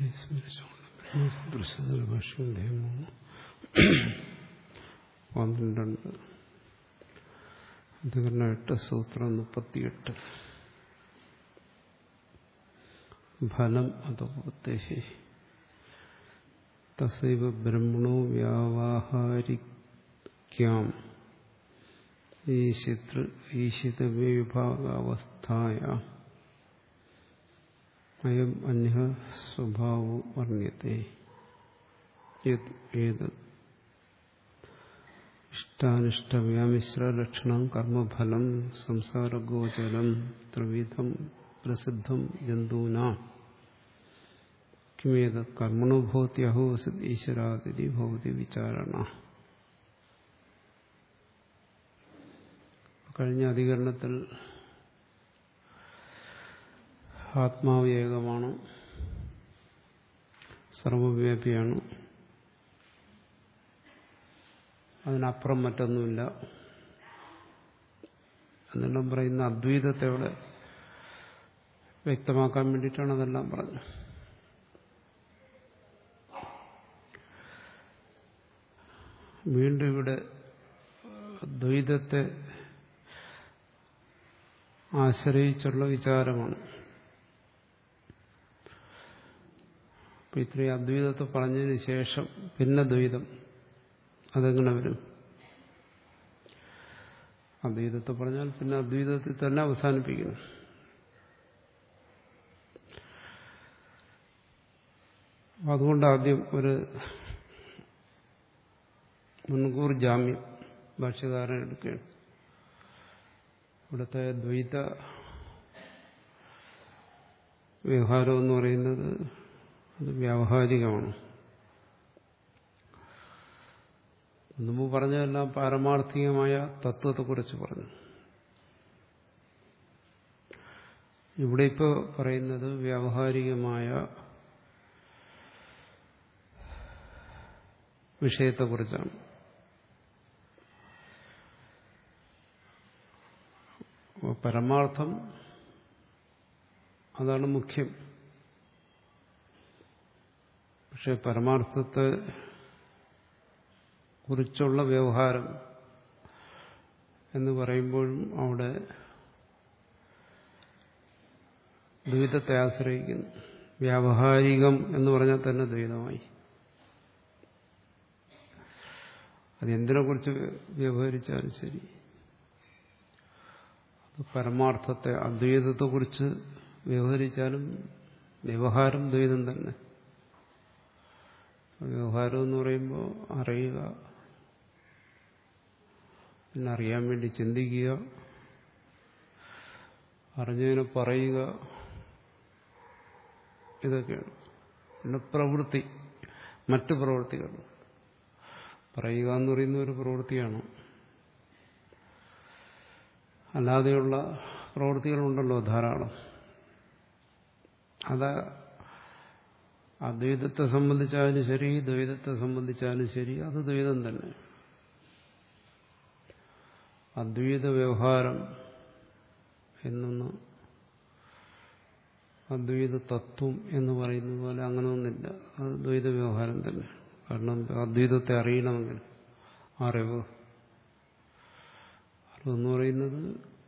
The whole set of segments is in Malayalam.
സ്മരിച്ചുകൊണ്ട് പ്രസിദ്ധ ഭാഷയുടെ മൂന്ന് പന്ത്രണ്ട് അധികരണ എട്ട് സൂത്രം മുപ്പത്തിയെട്ട് ഫലം അതോപത്തെ തസൈവ ബ്രഹ്മണോ വ്യാവാഹാരിക്കാം ഈശിതൃ ഈശിതവിഭാഗാവസ്ഥായ അയം അന്യ സ്വഭാവോ വർണ്യത്തെ ഏത് ഇഷ്ടാനിഷ്ടവ്യാമിശ്രലക്ഷണം കർമ്മഫലം സംസാരഗോചരം ത്രിവിധം പ്രസിദ്ധം ജന്തൂന കിമേത് കർമ്മണോ ഭവതി അഹോസിത് ഈശ്വരാതിഥി ഭവതി വിചാരണ കഴിഞ്ഞ അധികരണത്തിൽ ആത്മാവ് ഏകമാണ് സർവവ്യാപിയാണ് അതിനപ്പുറം മറ്റൊന്നുമില്ല എന്നെല്ലാം പറയുന്ന അദ്വൈതത്തെ ഇവിടെ വ്യക്തമാക്കാൻ വേണ്ടിയിട്ടാണ് അതെല്ലാം പറഞ്ഞത് വീണ്ടും ഇവിടെ ദ്വൈതത്തെ ആശ്രയിച്ചുള്ള വിചാരമാണ് അപ്പൊ ഇത്രയും അദ്വൈതത്തെ പറഞ്ഞതിന് ശേഷം പിന്നെ ദ്വൈതം അതെങ്ങനെ വരും അദ്വൈതത്തെ പറഞ്ഞാൽ പിന്നെ അദ്വൈതത്തിൽ തന്നെ അവസാനിപ്പിക്കുന്നു അതുകൊണ്ട് ആദ്യം ഒരു മുൻകൂർ ജാമ്യം ഭാഷ്യകാരൻ എടുക്കുകയാണ് ഇവിടുത്തെ ദ്വൈത വ്യവഹാരം എന്ന് പറയുന്നത് അത് വ്യാവഹാരികമാണ് മുമ്പ് പറഞ്ഞതെല്ലാം പാരമാർത്ഥികമായ തത്വത്തെക്കുറിച്ച് പറഞ്ഞു ഇവിടെ ഇപ്പോൾ പറയുന്നത് വ്യാവഹാരികമായ വിഷയത്തെക്കുറിച്ചാണ് പരമാർത്ഥം അതാണ് മുഖ്യം പക്ഷെ പരമാർത്ഥത്തെ കുറിച്ചുള്ള വ്യവഹാരം എന്ന് പറയുമ്പോഴും അവിടെ ദ്വൈതത്തെ ആശ്രയിക്കുന്നു വ്യാവഹാരികം എന്ന് പറഞ്ഞാൽ തന്നെ ദ്വൈതമായി അതെന്തിനെ കുറിച്ച് വ്യവഹരിച്ചാലും ശരി പരമാർത്ഥത്തെ അദ്വൈതത്തെക്കുറിച്ച് വ്യവഹരിച്ചാലും വ്യവഹാരം ദ്വൈതം തന്നെ വ്യവഹാരം എന്ന് പറയുമ്പോൾ അറിയുക പിന്നെ അറിയാൻ വേണ്ടി ചിന്തിക്കുക അറിഞ്ഞതിനെ പറയുക ഇതൊക്കെയാണ് പിന്നെ പ്രവൃത്തി മറ്റു പ്രവൃത്തികൾ പറയുക എന്ന് പറയുന്ന ഒരു പ്രവൃത്തിയാണ് അല്ലാതെയുള്ള പ്രവൃത്തികളുണ്ടല്ലോ ധാരാളം അത് അദ്വൈതത്തെ സംബന്ധിച്ചാലും ശരി ദ്വൈതത്തെ സംബന്ധിച്ചാലും ശരി അത് ദ്വൈതം തന്നെ അദ്വൈത വ്യവഹാരം എന്നൊന്ന് അദ്വൈത തത്വം എന്ന് പറയുന്നത് പോലെ അങ്ങനെ ഒന്നില്ല അത് ദ്വൈത വ്യവഹാരം തന്നെ കാരണം അദ്വൈതത്തെ അറിയണമെങ്കിൽ അറിവ് അറിവെന്ന് പറയുന്നത്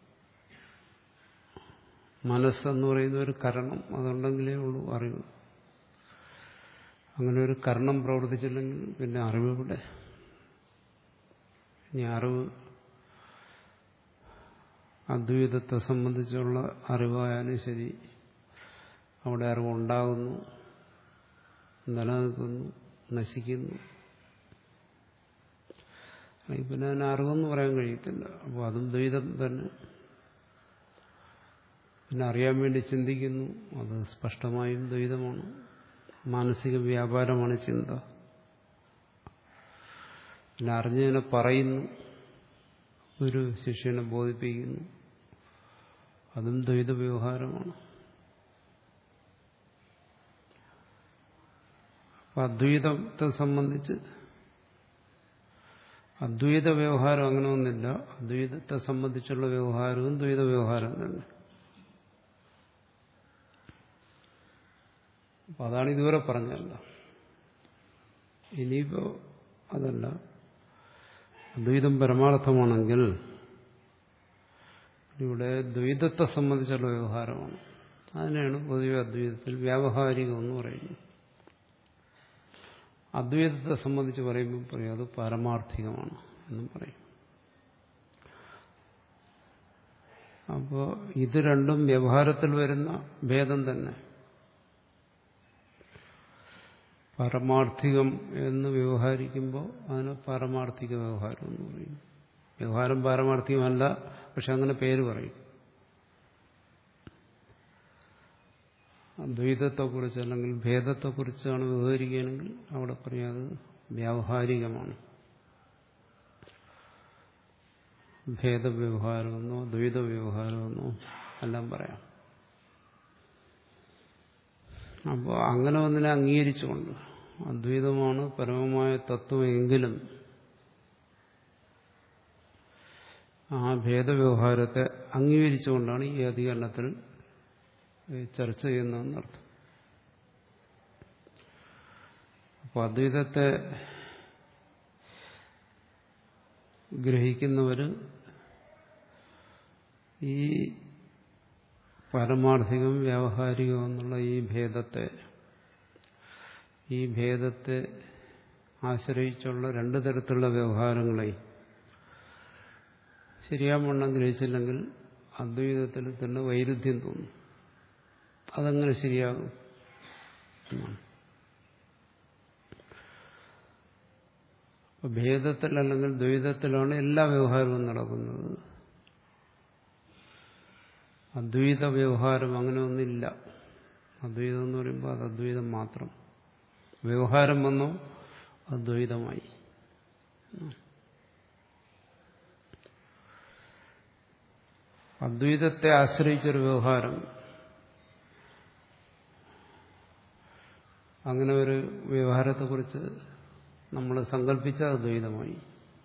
മനസ്സെന്ന് പറയുന്ന ഒരു കരണം അതുണ്ടെങ്കിലേ ഉള്ളൂ അറിവ് അങ്ങനെ ഒരു കരണം പ്രവർത്തിച്ചില്ലെങ്കിൽ പിന്നെ അറിവ് ഇവിടെ ഇനി അറിവ് അദ്വൈതത്തെ സംബന്ധിച്ചുള്ള അറിവായാലും ശരി അവിടെ അറിവുണ്ടാകുന്നു നിലനിൽക്കുന്നു നശിക്കുന്നു അല്ലെങ്കിൽ പിന്നെ അതിന് അറിവെന്ന് പറയാൻ കഴിയത്തില്ല അപ്പോൾ അതും ദ്വൈതം തന്നെ പിന്നെ അറിയാൻ വേണ്ടി ചിന്തിക്കുന്നു അത് സ്പഷ്ടമായും ദ്വൈതമാണ് മാനസിക വ്യാപാരമാണ് ചിന്ത പിന്നെ അറിഞ്ഞതിനെ പറയുന്നു ഒരു ശിഷ്യനെ ബോധിപ്പിക്കുന്നു അതും ദ്വൈത വ്യവഹാരമാണ് അപ്പം അദ്വൈതത്തെ സംബന്ധിച്ച് അദ്വൈത വ്യവഹാരം അങ്ങനെ ഒന്നില്ല അദ്വൈതത്തെ സംബന്ധിച്ചുള്ള വ്യവഹാരവും ദ്വൈത വ്യവഹാരം തന്നെ അപ്പം അതാണ് ഇതുവരെ പറഞ്ഞതല്ല ഇനിയിപ്പോ അതല്ല അദ്വൈതം പരമാർത്ഥമാണെങ്കിൽ ഇവിടെ ദ്വൈതത്തെ സംബന്ധിച്ചുള്ള വ്യവഹാരമാണ് അതിനെയാണ് പൊതുവെ അദ്വൈതത്തിൽ വ്യാവഹാരികം എന്ന് പറയുന്നത് അദ്വൈതത്തെ സംബന്ധിച്ച് പറയുമ്പോൾ പറയും അത് പാരമാർത്ഥികമാണ് എന്നും പറയും അപ്പോൾ ഇത് രണ്ടും വ്യവഹാരത്തിൽ വരുന്ന ഭേദം തന്നെ പാരമാർത്ഥികം എന്ന് വ്യവഹരിക്കുമ്പോൾ അതിന് പാരമാർത്ഥിക വ്യവഹാരം എന്ന് പറയും വ്യവഹാരം പാരമാർത്ഥികമല്ല പക്ഷെ അങ്ങനെ പേര് പറയും അദ്വൈതത്തെക്കുറിച്ച് അല്ലെങ്കിൽ ഭേദത്തെക്കുറിച്ചാണ് വ്യവഹരിക്കുകയാണെങ്കിൽ അവിടെ പറയാം അത് വ്യാവഹാരികമാണ് ഭേദവ്യവഹാരമെന്നോ ദ്വൈത വ്യവഹാരമെന്നോ എല്ലാം പറയാം അപ്പോൾ അങ്ങനെ ഒന്നിനെ അംഗീകരിച്ചുകൊണ്ട് അദ്വൈതമാണ് പരമമായ തത്വമെങ്കിലും ആ ഭേദവ്യവഹാരത്തെ അംഗീകരിച്ചുകൊണ്ടാണ് ഈ അധികരണത്തിൽ ചർച്ച ചെയ്യുന്നതെന്നർത്ഥം അപ്പോൾ അദ്വൈതത്തെ ഗ്രഹിക്കുന്നവർ ഈ പാരമാർത്ഥികം വ്യാവഹാരികം എന്നുള്ള ഈ ഭേദത്തെ ഈ ഭേദത്തെ ആശ്രയിച്ചുള്ള രണ്ടു തരത്തിലുള്ള വ്യവഹാരങ്ങളെ ശരിയാവണ്ണം ഗ്രഹിച്ചില്ലെങ്കിൽ അദ്വൈതത്തിൽ തന്നെ വൈരുദ്ധ്യം തോന്നും അതെങ്ങനെ ശരിയാകും എന്നാണ് അപ്പൊ ഭേദത്തിൽ അല്ലെങ്കിൽ ദ്വൈതത്തിലാണ് എല്ലാ വ്യവഹാരവും നടക്കുന്നത് അദ്വൈത വ്യവഹാരം അങ്ങനെ ഒന്നില്ല അദ്വൈതം എന്ന് പറയുമ്പോൾ അത് അദ്വൈതം മാത്രം വ്യവഹാരം വന്നോ അദ്വൈതമായി അദ്വൈതത്തെ ആശ്രയിച്ചൊരു വ്യവഹാരം അങ്ങനെ ഒരു വ്യവഹാരത്തെക്കുറിച്ച് നമ്മൾ സങ്കല്പിച്ച അദ്വൈതമായി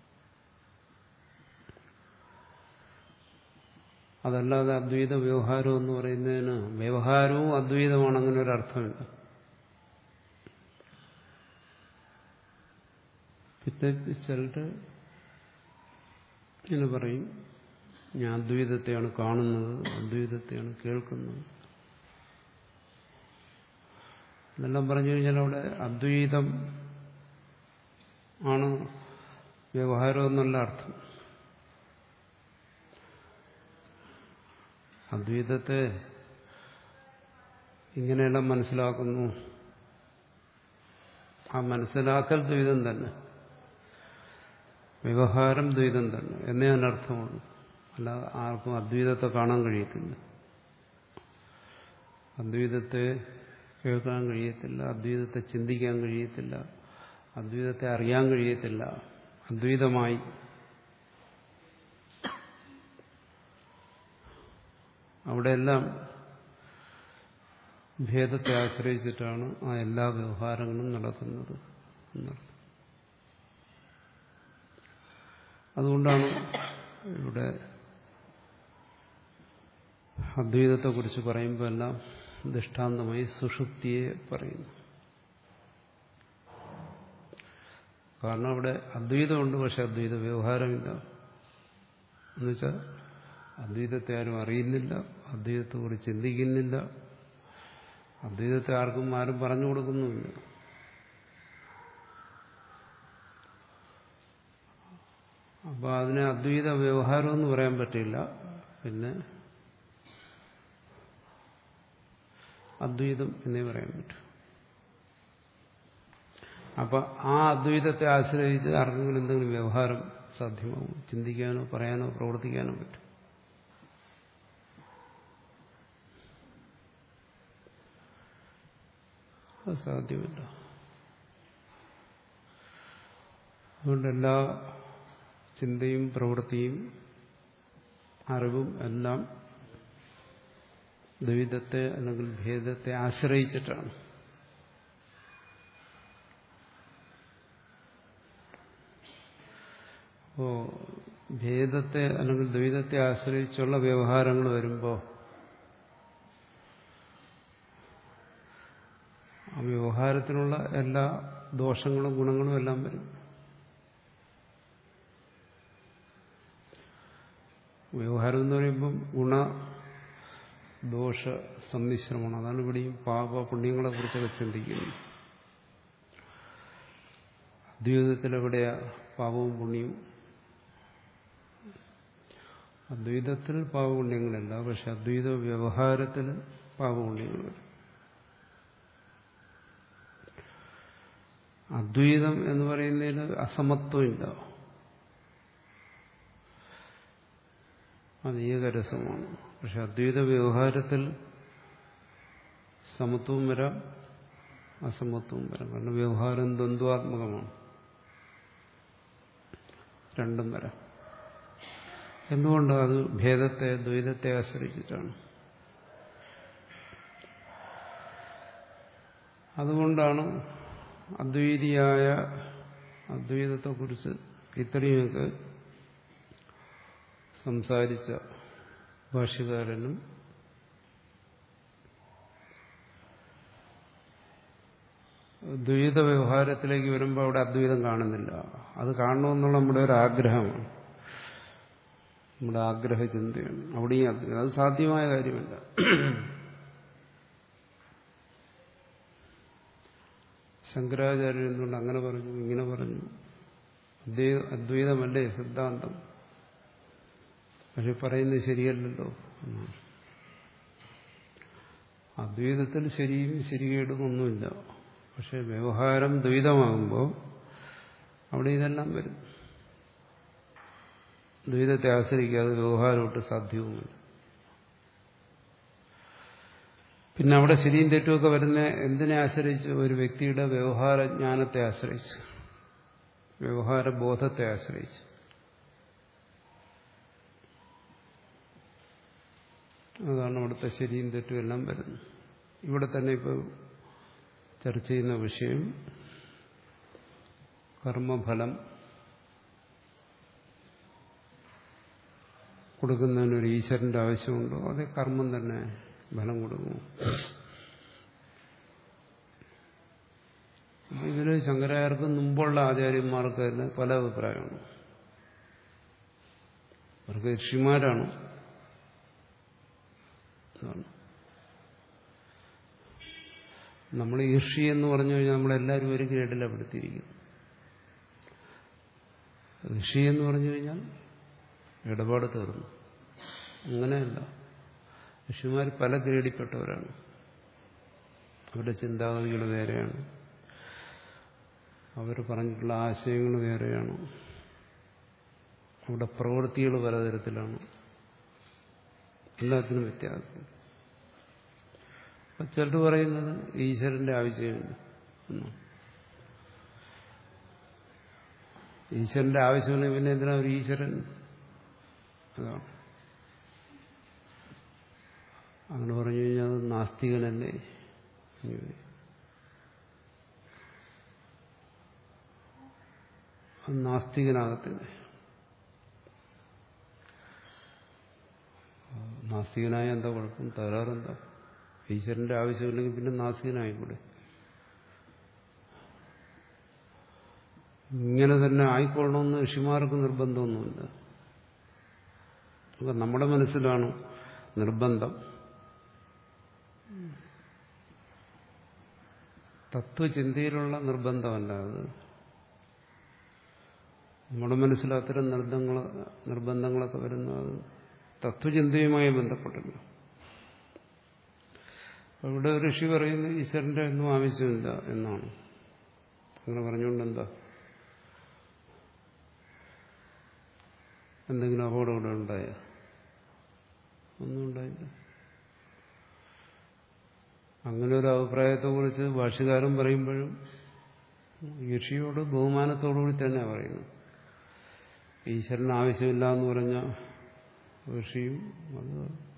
അതല്ലാതെ അദ്വൈത വ്യവഹാരം എന്ന് പറയുന്നതിന് വ്യവഹാരവും അദ്വൈതമാണ് അങ്ങനെ ഒരു അർത്ഥമില്ല പിന്നെ ചിലർ ഇങ്ങനെ പറയും ഞാൻ അദ്വൈതത്തെയാണ് കാണുന്നത് അദ്വൈതത്തെയാണ് കേൾക്കുന്നത് എന്നെല്ലാം പറഞ്ഞു കഴിഞ്ഞാൽ അവിടെ അദ്വൈതം ആണ് വ്യവഹാരം എന്നുള്ള അർത്ഥം അദ്വൈതത്തെ ഇങ്ങനെയെല്ലാം മനസ്സിലാക്കുന്നു ആ മനസ്സിലാക്കൽ ദ്വൈതം തന്നെ വ്യവഹാരം ദ്വൈതം തന്നെ എന്നേ അതിനർത്ഥമുള്ളൂ അല്ലാതെ ആർക്കും അദ്വൈതത്തെ കാണാൻ കഴിയത്തില്ല അദ്വൈതത്തെ കേൾക്കാൻ കഴിയത്തില്ല അദ്വൈതത്തെ ചിന്തിക്കാൻ കഴിയത്തില്ല അദ്വൈതത്തെ അറിയാൻ കഴിയത്തില്ല അദ്വൈതമായി അവിടെയെല്ലാം ഭേദത്തെ ആശ്രയിച്ചിട്ടാണ് ആ എല്ലാ വ്യവഹാരങ്ങളും നടക്കുന്നത് എന്നർത്ഥം അതുകൊണ്ടാണ് ഇവിടെ അദ്വൈതത്തെക്കുറിച്ച് പറയുമ്പോൾ എല്ലാം ദൃഷ്ടാന്തമായി സുഷുപ്തിയെ പറയുന്നു കാരണം അവിടെ അദ്വൈതമുണ്ട് പക്ഷെ അദ്വൈത വ്യവഹാരമില്ല എന്നുവെച്ചാൽ അദ്വൈതത്തെ ആരും അറിയുന്നില്ല അദ്വൈതത്തെക്കുറിച്ച് ചിന്തിക്കുന്നില്ല അദ്വൈതത്തെ ആർക്കും ആരും പറഞ്ഞു കൊടുക്കുന്നുമില്ല അപ്പോൾ അതിനെ അദ്വൈത വ്യവഹാരം എന്ന് പറയാൻ പറ്റില്ല പിന്നെ അദ്വൈതം എന്നേ പറയാൻ പറ്റും അപ്പൊ ആ അദ്വൈതത്തെ ആശ്രയിച്ച് ആർക്കെങ്കിലും എന്തെങ്കിലും വ്യവഹാരം സാധ്യമാവും ചിന്തിക്കാനോ പറയാനോ പ്രവർത്തിക്കാനോ പറ്റും അത് സാധ്യമല്ല അതുകൊണ്ട് എല്ലാ ചിന്തയും പ്രവൃത്തിയും അറിവും എല്ലാം ദ്വൈതത്തെ അല്ലെങ്കിൽ ഭേദത്തെ ആശ്രയിച്ചിട്ടാണ് അപ്പോ ഭേദത്തെ അല്ലെങ്കിൽ ദ്വൈതത്തെ ആശ്രയിച്ചുള്ള വ്യവഹാരങ്ങൾ വരുമ്പോൾ ആ വ്യവഹാരത്തിനുള്ള എല്ലാ ദോഷങ്ങളും ഗുണങ്ങളും എല്ലാം വരും വ്യവഹാരം എന്ന് പറയുമ്പം ഗുണ ദോഷ സമ്മിശ്രമാണ് അതാണ് ഇവിടെയും പാപ പുണ്യങ്ങളെ കുറിച്ചൊക്കെ ചിന്തിക്കുന്നത് അദ്വൈതത്തിൽ എവിടെയാ പാപവും പുണ്യവും അദ്വൈതത്തിൽ പാപപുണ്യങ്ങളില്ല പക്ഷെ അദ്വൈത വ്യവഹാരത്തിൽ പാപപുണ്യങ്ങൾ വരും അദ്വൈതം എന്ന് പറയുന്നതിൽ അസമത്വമില്ല അത് ഏകരസമാണ് പക്ഷെ അദ്വൈത വ്യവഹാരത്തിൽ സമത്വവും വരാം അസമത്വവും വരാം കാരണം വ്യവഹാരം ദ്വന്ദ്വാത്മകമാണ് രണ്ടും വരാം എന്തുകൊണ്ട് അത് ഭേദത്തെ ദ്വൈതത്തെ ആശ്രയിച്ചിട്ടാണ് അതുകൊണ്ടാണ് അദ്വൈതിയായ അദ്വൈതത്തെക്കുറിച്ച് ഇത്രയുമൊക്കെ സംസാരിച്ച ഭാഷ്യകാരനും ദ്വൈത വ്യവഹാരത്തിലേക്ക് വരുമ്പോൾ അവിടെ അദ്വൈതം കാണുന്നില്ല അത് കാണണമെന്നുള്ള നമ്മുടെ ഒരു ആഗ്രഹമാണ് നമ്മുടെ ആഗ്രഹ ചിന്തയാണ് അവിടെയും അദ്വൈതം അത് സാധ്യമായ കാര്യമല്ല ശങ്കരാചാര്യൻ എന്തുകൊണ്ട് അങ്ങനെ പറഞ്ഞു ഇങ്ങനെ പറഞ്ഞു അദ്വൈതമല്ലേ സിദ്ധാന്തം പക്ഷെ പറയുന്നത് ശരിയല്ലല്ലോ എന്നാണ് അദ്വൈതത്തിൽ ശരിയും ശരികേടും ഒന്നുമില്ല പക്ഷെ വ്യവഹാരം ദ്വൈതമാകുമ്പോൾ അവിടെ ഇതെല്ലാം വരും ദ്വൈതത്തെ ആശ്രയിക്കാതെ വ്യവഹാരമൊട്ട് സാധ്യവുമില്ല പിന്നെ അവിടെ ശരിയും തെറ്റുമൊക്കെ വരുന്ന എന്തിനെ ആശ്രയിച്ച് ഒരു വ്യക്തിയുടെ വ്യവഹാര ജ്ഞാനത്തെ ആശ്രയിച്ച് വ്യവഹാര ബോധത്തെ ആശ്രയിച്ച് അതാണ് അവിടുത്തെ ശരിയും തെറ്റും എല്ലാം വരുന്നത് ഇവിടെ തന്നെ ഇപ്പോൾ ചർച്ച ചെയ്യുന്ന വിഷയം കർമ്മഫലം കൊടുക്കുന്നതിനൊരു ഈശ്വരന്റെ ആവശ്യമുണ്ടോ അതേ കർമ്മം തന്നെ ഫലം കൊടുക്കുമോ ഇതിൽ ശങ്കരായർക്ക് മുമ്പുള്ള ആചാര്യന്മാർക്ക് തന്നെ പല അഭിപ്രായമാണ് അവർക്ക് ഋഷിമാരാണ് നമ്മൾ ഈർഷി എന്ന് പറഞ്ഞു കഴിഞ്ഞാൽ നമ്മളെല്ലാവരും ഒരു ഗ്രേഡിലാണ് പെടുത്തിയിരിക്കുന്നു ഋഷി എന്ന് പറഞ്ഞു കഴിഞ്ഞാൽ ഇടപാട് തീർന്നു അങ്ങനെയല്ല ഋഷിമാർ പല ഗ്രേഡിൽപ്പെട്ടവരാണ് അവരുടെ ചിന്താഗതികൾ വേറെയാണ് അവർ പറഞ്ഞിട്ടുള്ള ആശയങ്ങൾ വേറെയാണ് അവരുടെ പ്രവൃത്തികൾ പലതരത്തിലാണ് എല്ലാത്തിനും വ്യത്യാസം അപ്പം ചിലർ പറയുന്നത് ഈശ്വരന്റെ ആവശ്യമില്ല എന്നാണ് ഈശ്വരന്റെ ആവശ്യമില്ലെങ്കിൽ പിന്നെ എന്തിനാ ഒരു ഈശ്വരൻ അതാണ് അങ്ങനെ പറഞ്ഞു കഴിഞ്ഞാൽ അത് നാസ്തികനല്ലേ നാസ്തികനാകത്തില്ല നാസ്തികനായ എന്താ കുഴപ്പം തകരാറെന്താ ഈശ്വരന്റെ ആവശ്യമില്ലെങ്കിൽ പിന്നെ നാസ്തികനായിക്കൂടെ ഇങ്ങനെ തന്നെ ആയിക്കൊള്ളണമെന്ന് ഋഷിമാർക്ക് നിർബന്ധമൊന്നുമില്ല അപ്പൊ നമ്മുടെ മനസ്സിലാണ് നിർബന്ധം തത്വചിന്തയിലുള്ള നിർബന്ധമല്ല അത് നമ്മുടെ മനസ്സിൽ അത്തരം നിർബന്ധങ്ങൾ നിർബന്ധങ്ങളൊക്കെ വരുന്നത് തത്വചിന്തയുമായി ബന്ധപ്പെട്ടില്ല ഇവിടെ ഋഷി പറയുന്നത് ഈശ്വരന്റെ ഒന്നും ആവശ്യമില്ല എന്നാണ് അങ്ങനെ പറഞ്ഞുകൊണ്ട് എന്താ എന്തെങ്കിലും അപകടം ഇവിടെ ഉണ്ടായ ഒന്നും ഉണ്ടായില്ല അങ്ങനെ ഒരു അഭിപ്രായത്തെക്കുറിച്ച് ഭാഷകാരൻ പറയുമ്പോഴും ഋഷിയോട് ബഹുമാനത്തോടുകൂടി തന്നെ പറയുന്നു ഈശ്വരന് ആവശ്യമില്ല എന്ന് പറഞ്ഞ ഋഷിയും അത്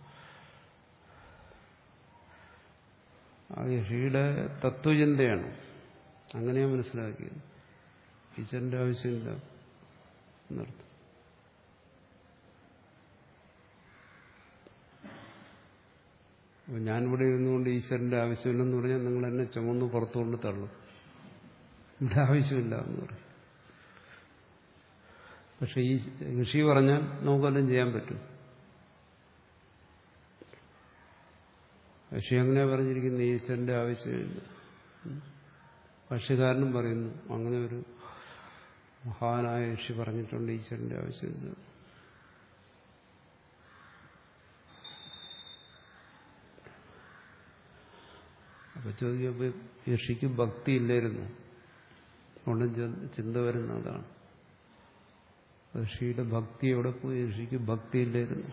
ആ ഋഷിയുടെ തത്വചിന്തയാണ് അങ്ങനെയാ മനസ്സിലാക്കിയത് ഈശ്വരന്റെ ആവശ്യമില്ല എന്നർത്ഥം അപ്പോൾ ഞാനിവിടെ ഇരുന്നുകൊണ്ട് ഈശ്വരന്റെ ആവശ്യമില്ലെന്ന് പറഞ്ഞാൽ നിങ്ങൾ എന്നെ ചുമന്ന് പുറത്തുകൊണ്ട് തള്ളും ഇവിടെ ആവശ്യമില്ല എന്ന് പറയും പക്ഷെ ഈ ഋഷി പറഞ്ഞാൽ നമുക്കെല്ലാം ചെയ്യാൻ പറ്റും ഋഷി അങ്ങനെ പറഞ്ഞിരിക്കുന്ന ഈശ്വരന്റെ ആവശ്യമില്ല ഭാഷ്യകാരനും പറയുന്നു അങ്ങനെ ഒരു മഹാനായ ഋഷി പറഞ്ഞിട്ടുണ്ട് ഈശ്വരന്റെ ആവശ്യമില്ല അപ്പൊ ചോദിക്കുമ്പോ ഋഷിക്ക് ഭക്തി ഇല്ലായിരുന്നു അതുകൊണ്ട് ചിന്ത വരുന്ന അതാണ് ഋഷിയുടെ ഭക്തി എവിടെ പോയി ഋഷിക്ക് ഭക്തി ഇല്ലായിരുന്നു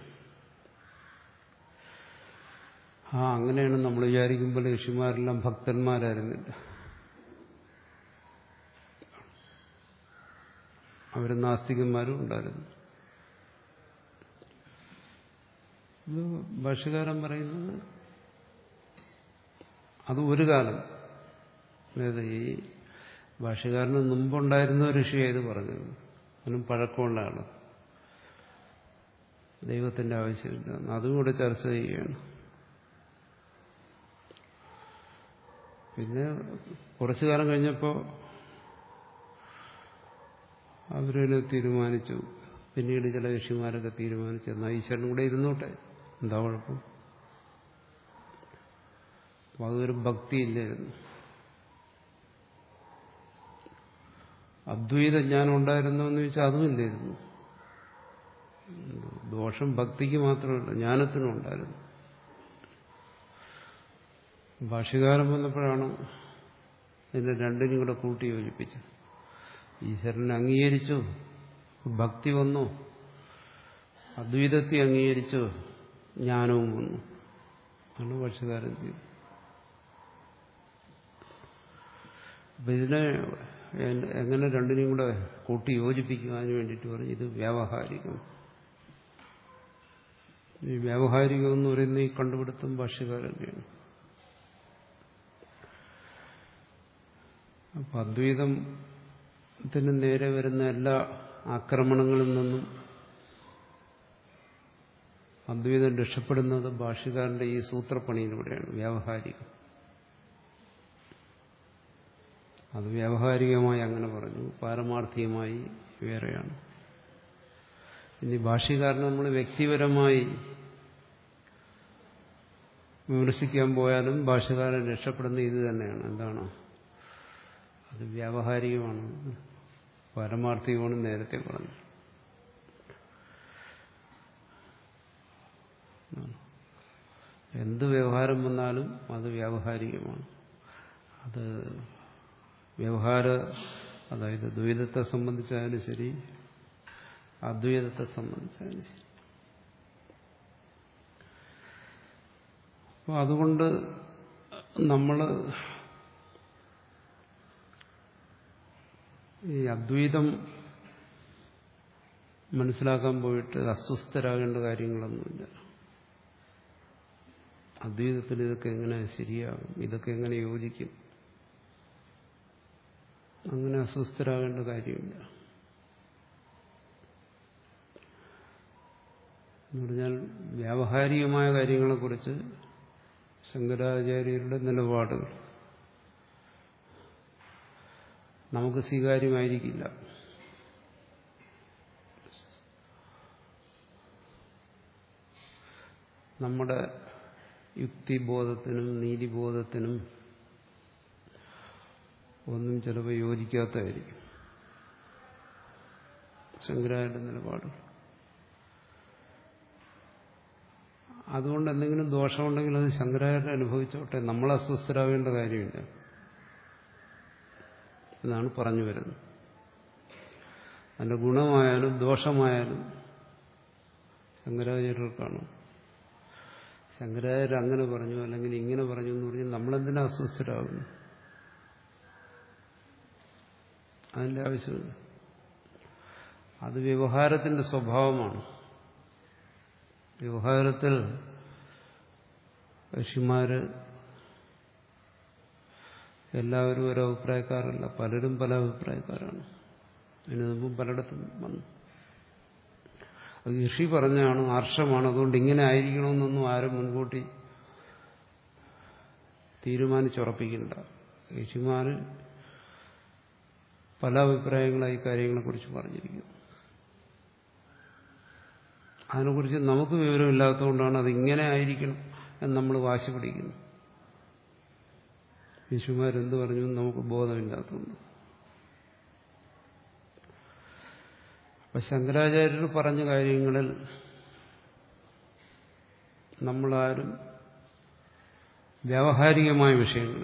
ആ അങ്ങനെയാണ് നമ്മൾ വിചാരിക്കുമ്പോൾ ഋഷിമാരെല്ലാം ഭക്തന്മാരായിരുന്നില്ല അവർ നാസ്തികന്മാരും ഉണ്ടായിരുന്നു ഇത് ഭാഷകാരൻ പറയുന്നത് അത് ഒരു കാലം അതായത് ഈ ഭാഷകാരന് മുമ്പുണ്ടായിരുന്ന ഋഷി ഏത് പറഞ്ഞത് അതിനും പഴക്കമുള്ള ആള് ദൈവത്തിന്റെ ആവശ്യമില്ല അതും കൂടെ ചർച്ച ചെയ്യുകയാണ് പിന്നെ കുറച്ചു കാലം കഴിഞ്ഞപ്പോൾ അവരതിനെ തീരുമാനിച്ചു പിന്നീട് ചില ഋഷിമാരൊക്കെ തീരുമാനിച്ചു എന്നാൽ ഈശ്വരൻ കൂടെ ഇരുന്നോട്ടെ എന്താ കുഴപ്പം അപ്പൊ അതൊരു ഭക്തിയില്ലായിരുന്നു അദ്വൈത ജ്ഞാനം ഉണ്ടായിരുന്നോ എന്ന് ചോദിച്ചാൽ അതുമില്ലായിരുന്നു ദോഷം ഭക്തിക്ക് മാത്രമല്ല ജ്ഞാനത്തിനും ഉണ്ടായിരുന്നു ഭാഷ്യകാലം വന്നപ്പോഴാണ് ഇതിനെ രണ്ടിനും കൂടെ കൂട്ടി യോജിപ്പിച്ചത് ഈശ്വരനെ അംഗീകരിച്ചു ഭക്തി വന്നു അദ്വൈതത്തെ അംഗീകരിച്ചു ജ്ഞാനവും വന്നു ആണ് ഭാഷ്യകാരൻ ചെയ്തത് അപ്പൊ ഇതിനെ എങ്ങനെ രണ്ടിനെയും കൂടെ കൂട്ടി യോജിപ്പിക്കുവാൻ വേണ്ടിയിട്ട് പറഞ്ഞു ഇത് വ്യാവഹാരികം ഈ വ്യാവഹാരികം എന്ന് പറയുന്ന ഈ കണ്ടുപിടുത്തം ഭാഷ്യകാരൻ്റെയാണ് അപ്പൊ അദ്വൈതത്തിന് നേരെ വരുന്ന എല്ലാ ആക്രമണങ്ങളിൽ നിന്നും അദ്വൈതം രക്ഷപ്പെടുന്നത് ഭാഷ്യകാരന്റെ ഈ സൂത്രപ്പണിയിലൂടെയാണ് വ്യാവഹാരികം അത് വ്യാവഹാരികമായി അങ്ങനെ പറഞ്ഞു പാരമാർത്ഥികമായി വേറെയാണ് ഇനി ഭാഷ്യകാരനെ നമ്മൾ വ്യക്തിപരമായി വിമർശിക്കാൻ പോയാലും ഭാഷകാരൻ രക്ഷപ്പെടുന്ന ഇത് തന്നെയാണ് എന്താണ് അത് വ്യാവഹാരികമാണ് പരമാർത്ഥികമാണ് നേരത്തെ പറഞ്ഞു എന്ത് വ്യവഹാരം വന്നാലും അത് വ്യാവഹാരികമാണ് അത് വ്യവഹാര അതായത് ദ്വൈതത്തെ സംബന്ധിച്ചായാലും ശരി അദ്വൈതത്തെ സംബന്ധിച്ചായാലും ശരി അപ്പോൾ അതുകൊണ്ട് നമ്മൾ ഈ അദ്വൈതം മനസ്സിലാക്കാൻ പോയിട്ട് അസ്വസ്ഥരാകേണ്ട കാര്യങ്ങളൊന്നുമില്ല അദ്വൈതത്തിൽ ഇതൊക്കെ എങ്ങനെ ശരിയാകും ഇതൊക്കെ എങ്ങനെ യോജിക്കും അങ്ങനെ അസ്വസ്ഥരാകേണ്ട കാര്യമില്ല എന്ന് പറഞ്ഞാൽ വ്യാവഹാരികമായ കാര്യങ്ങളെക്കുറിച്ച് ശങ്കരാചാര്യരുടെ നിലപാടുകൾ നമുക്ക് സ്വീകാര്യമായിരിക്കില്ല നമ്മുടെ യുക്തിബോധത്തിനും നീതിബോധത്തിനും ഒന്നും ചിലപ്പോൾ യോജിക്കാത്തതായിരിക്കും ശങ്കരാചാര്യ നിലപാട് അതുകൊണ്ട് എന്തെങ്കിലും ദോഷമുണ്ടെങ്കിൽ അത് ശങ്കരാചാര്യ അനുഭവിച്ചോട്ടെ നമ്മൾ അസ്വസ്ഥരാകേണ്ട കാര്യമില്ല എന്നാണ് പറഞ്ഞു വരുന്നത് അതിന്റെ ഗുണമായാലും ദോഷമായാലും ശങ്കരാചാര്യർക്കാണ് ശങ്കരാചാര്യർ അങ്ങനെ പറഞ്ഞു അല്ലെങ്കിൽ ഇങ്ങനെ പറഞ്ഞു എന്ന് പറഞ്ഞാൽ നമ്മളെന്തിനാ അസ്വസ്ഥരാകുന്നു അതിന്റെ ആവശ്യമില്ല അത് വ്യവഹാരത്തിന്റെ സ്വഭാവമാണ് വ്യവഹാരത്തിൽ ഋഷിമാര് എല്ലാവരും ഒരു അഭിപ്രായക്കാരല്ല പലരും പല അഭിപ്രായക്കാരാണ് അതിന് മുമ്പും പലയിടത്തും വന്നു അത് ഋഷി പറഞ്ഞാണ് ആർഷമാണ് അതുകൊണ്ട് ഇങ്ങനെ ആയിരിക്കണമെന്നൊന്നും ആരും മുൻകൂട്ടി തീരുമാനിച്ചുറപ്പിക്കണ്ട ഋഷിമാർ പല അഭിപ്രായങ്ങളായി കാര്യങ്ങളെക്കുറിച്ച് പറഞ്ഞിരിക്കുന്നു അതിനെക്കുറിച്ച് നമുക്ക് വിവരമില്ലാത്തതുകൊണ്ടാണ് അതിങ്ങനെ ആയിരിക്കണം എന്ന് നമ്മൾ വാശി പിടിക്കുന്നു യേശുമാരെന്ത് പറഞ്ഞു നമുക്ക് ബോധമില്ലാത്തതുകൊണ്ട് അപ്പൊ ശങ്കരാചാര്യർ പറഞ്ഞ കാര്യങ്ങളിൽ നമ്മളാരും വ്യാവഹാരികമായ വിഷയങ്ങൾ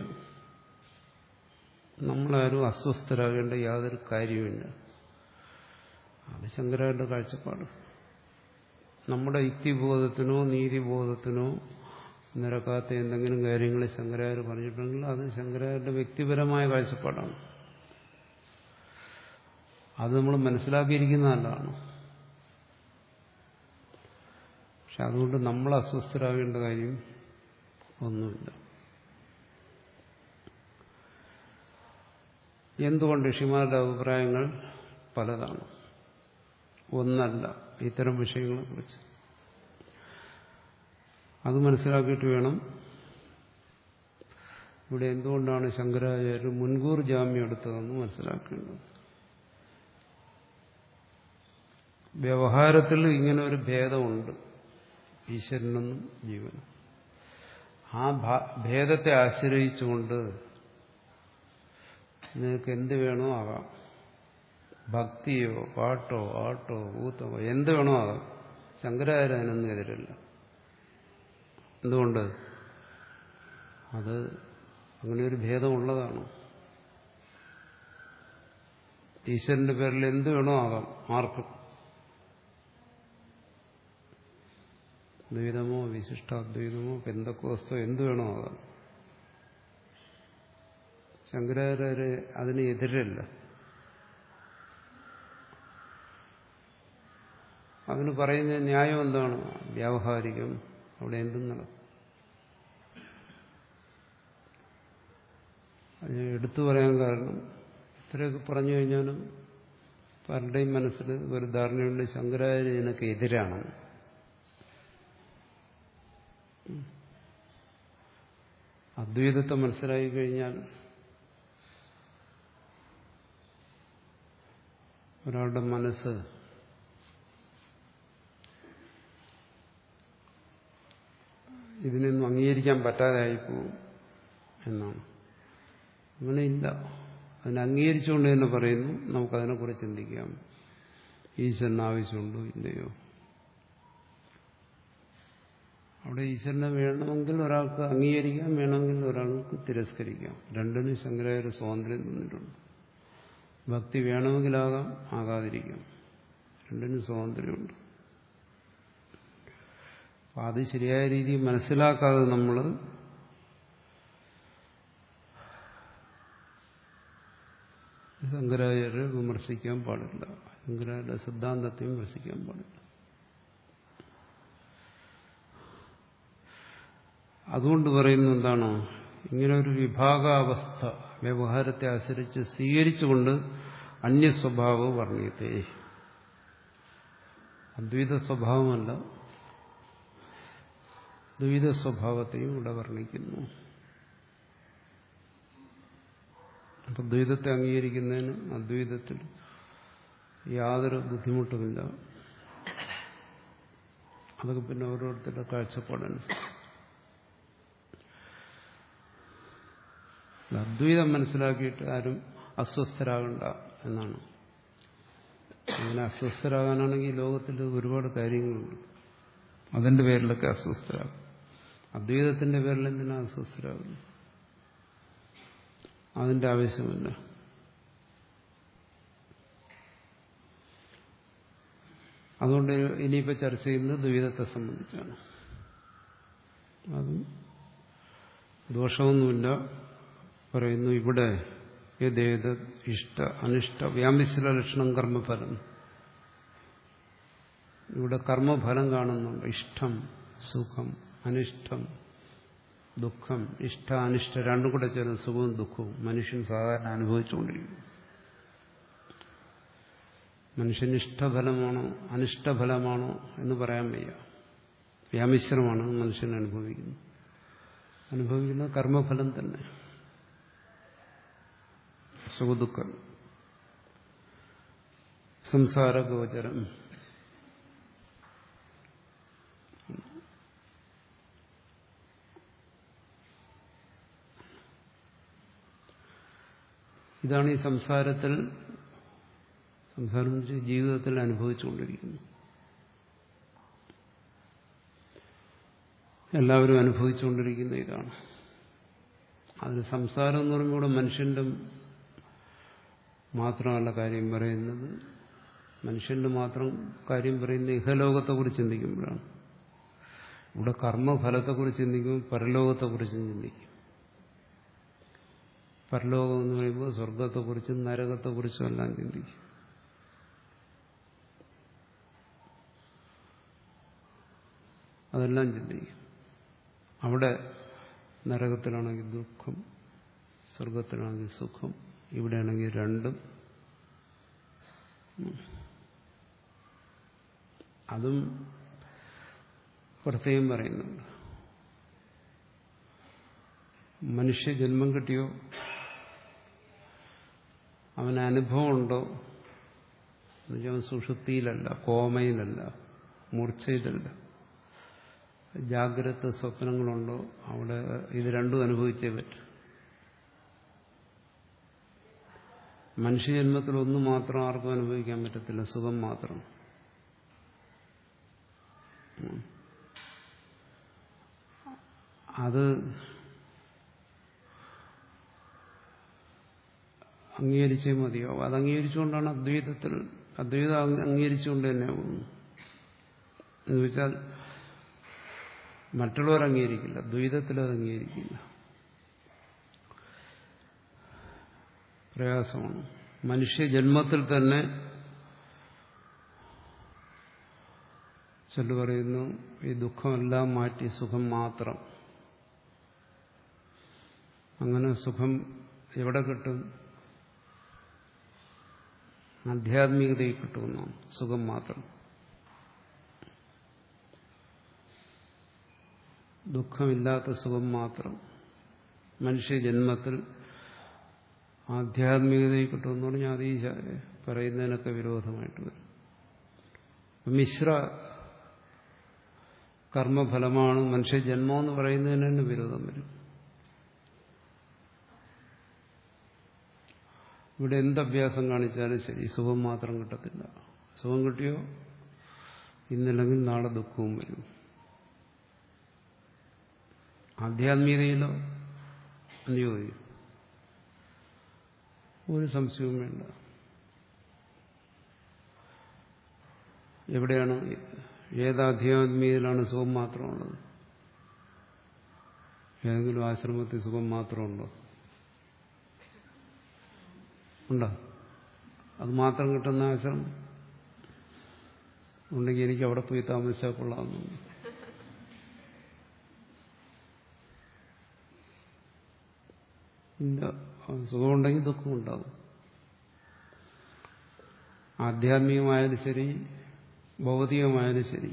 നമ്മളാരും അസ്വസ്ഥരാകേണ്ട യാതൊരു കാര്യവുമില്ല അത് ശങ്കരാചാര്യന്റെ കാഴ്ചപ്പാട് നമ്മുടെ യുക്തിബോധത്തിനോ നീതിബോധത്തിനോ നിരക്കാത്ത എന്തെങ്കിലും കാര്യങ്ങൾ ശങ്കരാചാര്യ പറഞ്ഞിട്ടുണ്ടെങ്കിൽ അത് ശങ്കരാചാര്യന്റെ വ്യക്തിപരമായ കാഴ്ചപ്പാടാണ് അത് നമ്മൾ മനസ്സിലാക്കിയിരിക്കുന്ന നല്ലതാണ് പക്ഷെ അതുകൊണ്ട് നമ്മൾ അസ്വസ്ഥരാകേണ്ട കാര്യം ഒന്നുമില്ല എന്തുകൊണ്ട് ഋഷിമാരുടെ അഭിപ്രായങ്ങൾ പലതാണ് ഒന്നല്ല ഇത്തരം വിഷയങ്ങളെക്കുറിച്ച് അത് മനസ്സിലാക്കിയിട്ട് വേണം ഇവിടെ എന്തുകൊണ്ടാണ് ശങ്കരാചാര്യർ മുൻകൂർ ജാമ്യം എടുത്തതെന്ന് മനസ്സിലാക്കേണ്ടത് വ്യവഹാരത്തിൽ ഇങ്ങനെ ഒരു ഭേദമുണ്ട് ഈശ്വരനെന്നും ജീവനും ആ ഭേദത്തെ ആശ്രയിച്ചുകൊണ്ട് നിങ്ങൾക്ക് എന്ത് വേണോ ആകാം ഭക്തിയോ പാട്ടോ ആട്ടോ ഊത്തമോ എന്ത് വേണോ ആകാം ശങ്കരാചാര്യ അതിനൊന്നും എതിരല്ല എന്തുകൊണ്ട് അത് അങ്ങനെ ഒരു ഭേദമുള്ളതാണ് ഈശ്വരന്റെ പേരിൽ എന്ത് വേണോ ആകാം ആർക്കും ദ്വൈതമോ വിശിഷ്ടാദ്വൈതമോ പെന്തക്കോസ്തോ എന്ത് വേണോ ആകാം ശങ്കരാചാര്യ അതിന് എതിരല്ല അതിന് പറയുന്ന ന്യായം എന്താണ് വ്യാവഹാരികം അവിടെ എന്തും നടക്കും അത് എടുത്തു പറയാൻ കാരണം ഇത്രയൊക്കെ പറഞ്ഞു കഴിഞ്ഞാലും പലരുടെയും മനസ്സിൽ ഒരു ധാരണയുണ്ട് ശങ്കരാചാര്യ ഇതിനൊക്കെ എതിരാണ് അദ്വൈതത്തെ മനസ്സിലാക്കി കഴിഞ്ഞാൽ ഒരാളുടെ മനസ്സ് ഇതിനൊന്നും അംഗീകരിക്കാൻ പറ്റാതെയായി പോകും എന്നാണ് അങ്ങനെയില്ല അതിനെ അംഗീകരിച്ചുകൊണ്ട് തന്നെ പറയുന്നു നമുക്കതിനെക്കുറിച്ച് ചിന്തിക്കാം ഈശ്വരന് ആവശ്യമുണ്ടോ ഇല്ലയോ അവിടെ ഈശ്വരനെ വേണമെങ്കിൽ ഒരാൾക്ക് അംഗീകരിക്കാം വേണമെങ്കിൽ ഒരാൾക്ക് തിരസ്കരിക്കാം രണ്ടിനും ശങ്കരായ സ്വാതന്ത്ര്യം തന്നിട്ടുണ്ട് ഭക്തി വേണമെങ്കിലാകാം ആകാതിരിക്കാം രണ്ടിനും സ്വാതന്ത്ര്യമുണ്ട് അപ്പം അത് ശരിയായ രീതിയിൽ മനസ്സിലാക്കാതെ നമ്മൾ ശങ്കരാചാര്യരെ വിമർശിക്കാൻ പാടില്ല ശങ്കരാചാര്യ സിദ്ധാന്തത്തെ വിമർശിക്കാൻ പാടില്ല അതുകൊണ്ട് പറയുന്ന എന്താണ് ഇങ്ങനെ ഒരു വിഭാഗാവസ്ഥ വ്യവഹാരത്തെ ആശ്രയിച്ച് സ്വീകരിച്ചുകൊണ്ട് അന്യസ്വഭാവം വർണ്ണിയത്തെ അദ്വൈത സ്വഭാവമല്ല ദ്വൈത സ്വഭാവത്തെയും ഇവിടെ വർണ്ണിക്കുന്നു അപ്പൊ ദ്വൈതത്തെ അംഗീകരിക്കുന്നതിന് അദ്വൈതത്തിൽ യാതൊരു ബുദ്ധിമുട്ടുമില്ല അതൊക്കെ പിന്നെ ഓരോരുത്തരുടെ കാഴ്ചപ്പാടനുസരിച്ച് അദ്വൈതം മനസ്സിലാക്കിയിട്ട് ആരും അസ്വസ്ഥരാകണ്ട എന്നാണ് അങ്ങനെ അസ്വസ്ഥരാകാനാണെങ്കിൽ ലോകത്തിൽ ഒരുപാട് കാര്യങ്ങളുണ്ട് അതിന്റെ പേരിലൊക്കെ അസ്വസ്ഥരാകും അദ്വൈതത്തിന്റെ പേരിൽ എന്തിനാ അസ്വസ്ഥരാകുന്നു അതിന്റെ ആവശ്യമില്ല അതുകൊണ്ട് ഇനിയിപ്പോൾ ചർച്ച ചെയ്യുന്നത് ദ്വൈതത്തെ സംബന്ധിച്ചാണ് അതും ദോഷമൊന്നുമില്ല പറയുന്നു ഇവിടെ യഥേത ഇഷ്ട അനിഷ്ട വ്യാമിശ്ര ലക്ഷണം കർമ്മഫലം ഇവിടെ കർമ്മഫലം കാണുന്നുണ്ട് ഇഷ്ടം സുഖം അനിഷ്ടം ദുഃഖം ഇഷ്ട അനിഷ്ട രണ്ടും കൂടെ ചേർന്ന് സുഖവും ദുഃഖവും മനുഷ്യൻ സാധാരണ അനുഭവിച്ചുകൊണ്ടിരിക്കുന്നു മനുഷ്യൻ ഇഷ്ടഫലമാണോ അനിഷ്ടഫലമാണോ എന്ന് പറയാൻ വയ്യ വ്യാമിശ്രമാണ് മനുഷ്യൻ അനുഭവിക്കുന്നത് അനുഭവിക്കുന്ന കർമ്മഫലം തന്നെ സുഖദുഃഖം സംസാരഗോചരം ഇതാണ് ഈ സംസാരത്തിൽ സംസാരം എന്ന് വെച്ചാൽ ജീവിതത്തിൽ അനുഭവിച്ചുകൊണ്ടിരിക്കുന്നു എല്ലാവരും അനുഭവിച്ചുകൊണ്ടിരിക്കുന്ന ഇതാണ് അതിന് സംസാരം എന്ന് പറയുമ്പോൾ ഇവിടെ മനുഷ്യന്റെ മാത്രമല്ല കാര്യം പറയുന്നത് മനുഷ്യന്റെ മാത്രം കാര്യം പറയുന്ന ഇഹലോകത്തെക്കുറിച്ച് ചിന്തിക്കുമ്പോഴാണ് ഇവിടെ കർമ്മഫലത്തെക്കുറിച്ച് ചിന്തിക്കുമ്പോൾ പരലോകത്തെക്കുറിച്ചും ചിന്തിക്കും പരലോകം എന്ന് പറയുമ്പോൾ സ്വർഗത്തെക്കുറിച്ചും നരകത്തെക്കുറിച്ചും എല്ലാം ചിന്തിക്കും അതെല്ലാം ചിന്തിക്കും അവിടെ നരകത്തിലാണെങ്കിൽ ദുഃഖം സ്വർഗത്തിലാണെങ്കിൽ സുഖം ഇവിടെയാണെങ്കിൽ രണ്ടും അതും പ്രത്യേകം പറയുന്നുണ്ട് മനുഷ്യ ജന്മം കിട്ടിയോ അവന് അനുഭവമുണ്ടോ എന്നുവെച്ചാൽ അവൻ സുഷുപ്തിയിലല്ല കോമയിലല്ല മൂർച്ചയിലല്ല ജാഗ്രത സ്വപ്നങ്ങളുണ്ടോ അവിടെ ഇത് രണ്ടും അനുഭവിച്ചേ പറ്റും മനുഷ്യജന്മത്തിൽ ഒന്ന് മാത്രം ആർക്കും അനുഭവിക്കാൻ പറ്റത്തില്ല സുഖം മാത്രം അത് അംഗീകരിച്ചേ മതിയാവും അത് അംഗീകരിച്ചുകൊണ്ടാണ് അദ്വൈതത്തിൽ അദ്വൈതം അംഗീകരിച്ചുകൊണ്ട് തന്നെ പോകുന്നു എന്ന് വെച്ചാൽ മറ്റുള്ളവർ അംഗീകരിക്കില്ല ദ്വൈതത്തിൽ അത് അംഗീകരിക്കില്ല പ്രയാസമാണ് മനുഷ്യജന്മത്തിൽ തന്നെ ചെല്ലു പറയുന്നു ഈ ദുഃഖമെല്ലാം മാറ്റി സുഖം മാത്രം അങ്ങനെ സുഖം എവിടെ കിട്ടും ആധ്യാത്മികതയിൽ കിട്ടുമെന്നു സുഖം മാത്രം ദുഃഖമില്ലാത്ത സുഖം മാത്രം മനുഷ്യജന്മത്തിൽ ആധ്യാത്മികതയിൽ കിട്ടുമെന്ന് പറഞ്ഞാൽ അത് ഈ പറയുന്നതിനൊക്കെ വിരോധമായിട്ട് വരും മിശ്ര കർമ്മഫലമാണ് മനുഷ്യജന്മം എന്ന് പറയുന്നതിന് തന്നെ വിരോധം വരും ഇവിടെ എന്തഭ്യാസം കാണിച്ചാലും ശരി സുഖം മാത്രം കിട്ടത്തില്ല സുഖം കിട്ടിയോ ഇന്നല്ലെങ്കിൽ നാളെ ദുഃഖവും വരും ആധ്യാത്മികതയിലോ എന്ന് ചോദിക്കും ഒരു സംശയവും വേണ്ട എവിടെയാണ് ഏതാധ്യാത്മികയിലാണ് സുഖം മാത്രമുള്ളത് ഏതെങ്കിലും ആശ്രമത്തിൽ സുഖം മാത്രമുണ്ടോ ഉണ്ടോ അത് മാത്രം കിട്ടുന്ന ആശ്രമം ഉണ്ടെങ്കിൽ എനിക്ക് അവിടെ പോയി താമസിച്ചാൽ കൊള്ളാമെന്നുണ്ട് ഇല്ല സുഖമുണ്ടെങ്കിൽ ദുഃഖമുണ്ടാകും ആധ്യാത്മികമായാലും ശരി ഭൗതികമായാലും ശരി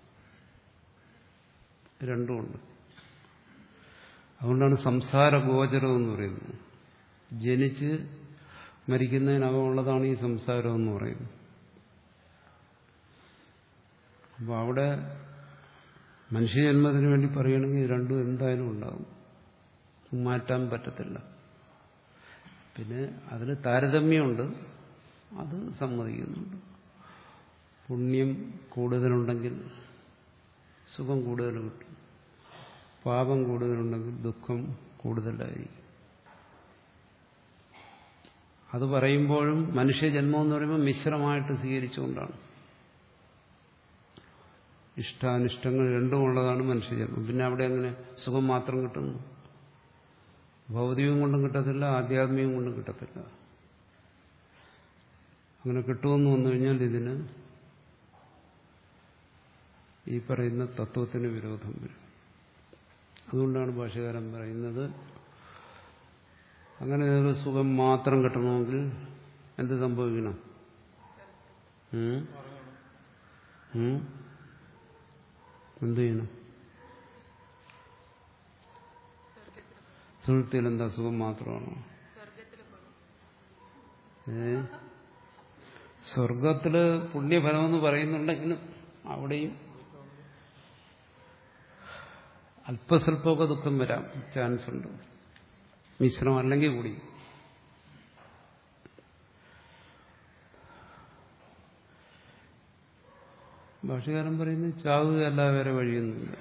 രണ്ടുമുണ്ട് അതുകൊണ്ടാണ് സംസാര ഗോചരം എന്ന് പറയുന്നത് ജനിച്ച് മരിക്കുന്നതിനകമുള്ളതാണ് ഈ സംസാരം എന്ന് പറയുന്നത് അപ്പോൾ അവിടെ മനുഷ്യജന്മത്തിന് വേണ്ടി പറയുകയാണെങ്കിൽ രണ്ടും എന്തായാലും ഉണ്ടാകും മാറ്റാൻ പറ്റത്തില്ല പിന്നെ അതിന് താരതമ്യമുണ്ട് അത് സമ്മതിക്കുന്നുണ്ട് പുണ്യം കൂടുതലുണ്ടെങ്കിൽ സുഖം കൂടുതൽ കിട്ടും പാപം കൂടുതലുണ്ടെങ്കിൽ ദുഃഖം കൂടുതലായിരിക്കും അത് പറയുമ്പോഴും മനുഷ്യജന്മം എന്ന് പറയുമ്പോൾ മിശ്രമായിട്ട് സ്വീകരിച്ചുകൊണ്ടാണ് ഇഷ്ടാനിഷ്ടങ്ങൾ രണ്ടും ഉള്ളതാണ് മനുഷ്യജന്മം പിന്നെ അവിടെ അങ്ങനെ സുഖം മാത്രം കിട്ടുന്നു ഭൗതികം കൊണ്ടും കിട്ടത്തില്ല ആധ്യാത്മികം കൊണ്ടും കിട്ടത്തില്ല അങ്ങനെ കിട്ടുമെന്ന് വന്നു കഴിഞ്ഞാൽ ഇതിന് ഈ പറയുന്ന തത്വത്തിന് വിരോധം വരും അതുകൊണ്ടാണ് ഭാഷകാരൻ പറയുന്നത് അങ്ങനെ ഒരു സുഖം മാത്രം കിട്ടണമെങ്കിൽ എന്ത് സംഭവിക്കണം എന്ത് ചെയ്യണം സുഹൃത്തിയിൽ എന്താ സുഖം മാത്രമാണോ ഏ സ്വർഗത്തില് പുണ്യഫലമെന്ന് പറയുന്നുണ്ടെങ്കിലും അവിടെയും അല്പസ്വല്പമൊക്കെ ദുഃഖം വരാം ചാൻസ് ഉണ്ട് മിശ്രം അല്ലെങ്കിൽ കൂടി ഭാഷകാരൻ പറയുന്നത് ചാവുകയല്ല വേറെ വഴിയൊന്നുമില്ല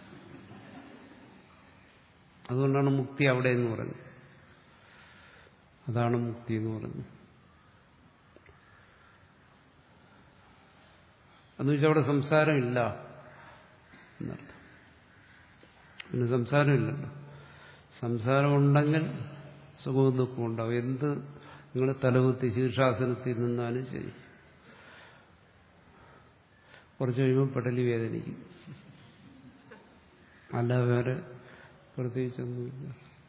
അതുകൊണ്ടാണ് മുക്തി അവിടെ എന്ന് പറയുന്നത് അതാണ് മുക്തി എന്ന് പറയുന്നത് എന്ന് വെച്ചാൽ അവിടെ സംസാരമില്ല എന്നർത്ഥം പിന്നെ സംസാരമില്ലല്ലോ സംസാരമുണ്ടെങ്കിൽ സുഖവും ദുഃഖവും ഉണ്ടാവും എന്ത് നിങ്ങൾ തലകുത്തി ശീർഷാസനത്തിൽ നിന്നാലും ശരി കുറച്ച് കഴിയുമ്പോൾ പെടലി വേദനിക്കും അല്ല വേറെ പ്രത്യേകിച്ചൊന്നുമില്ല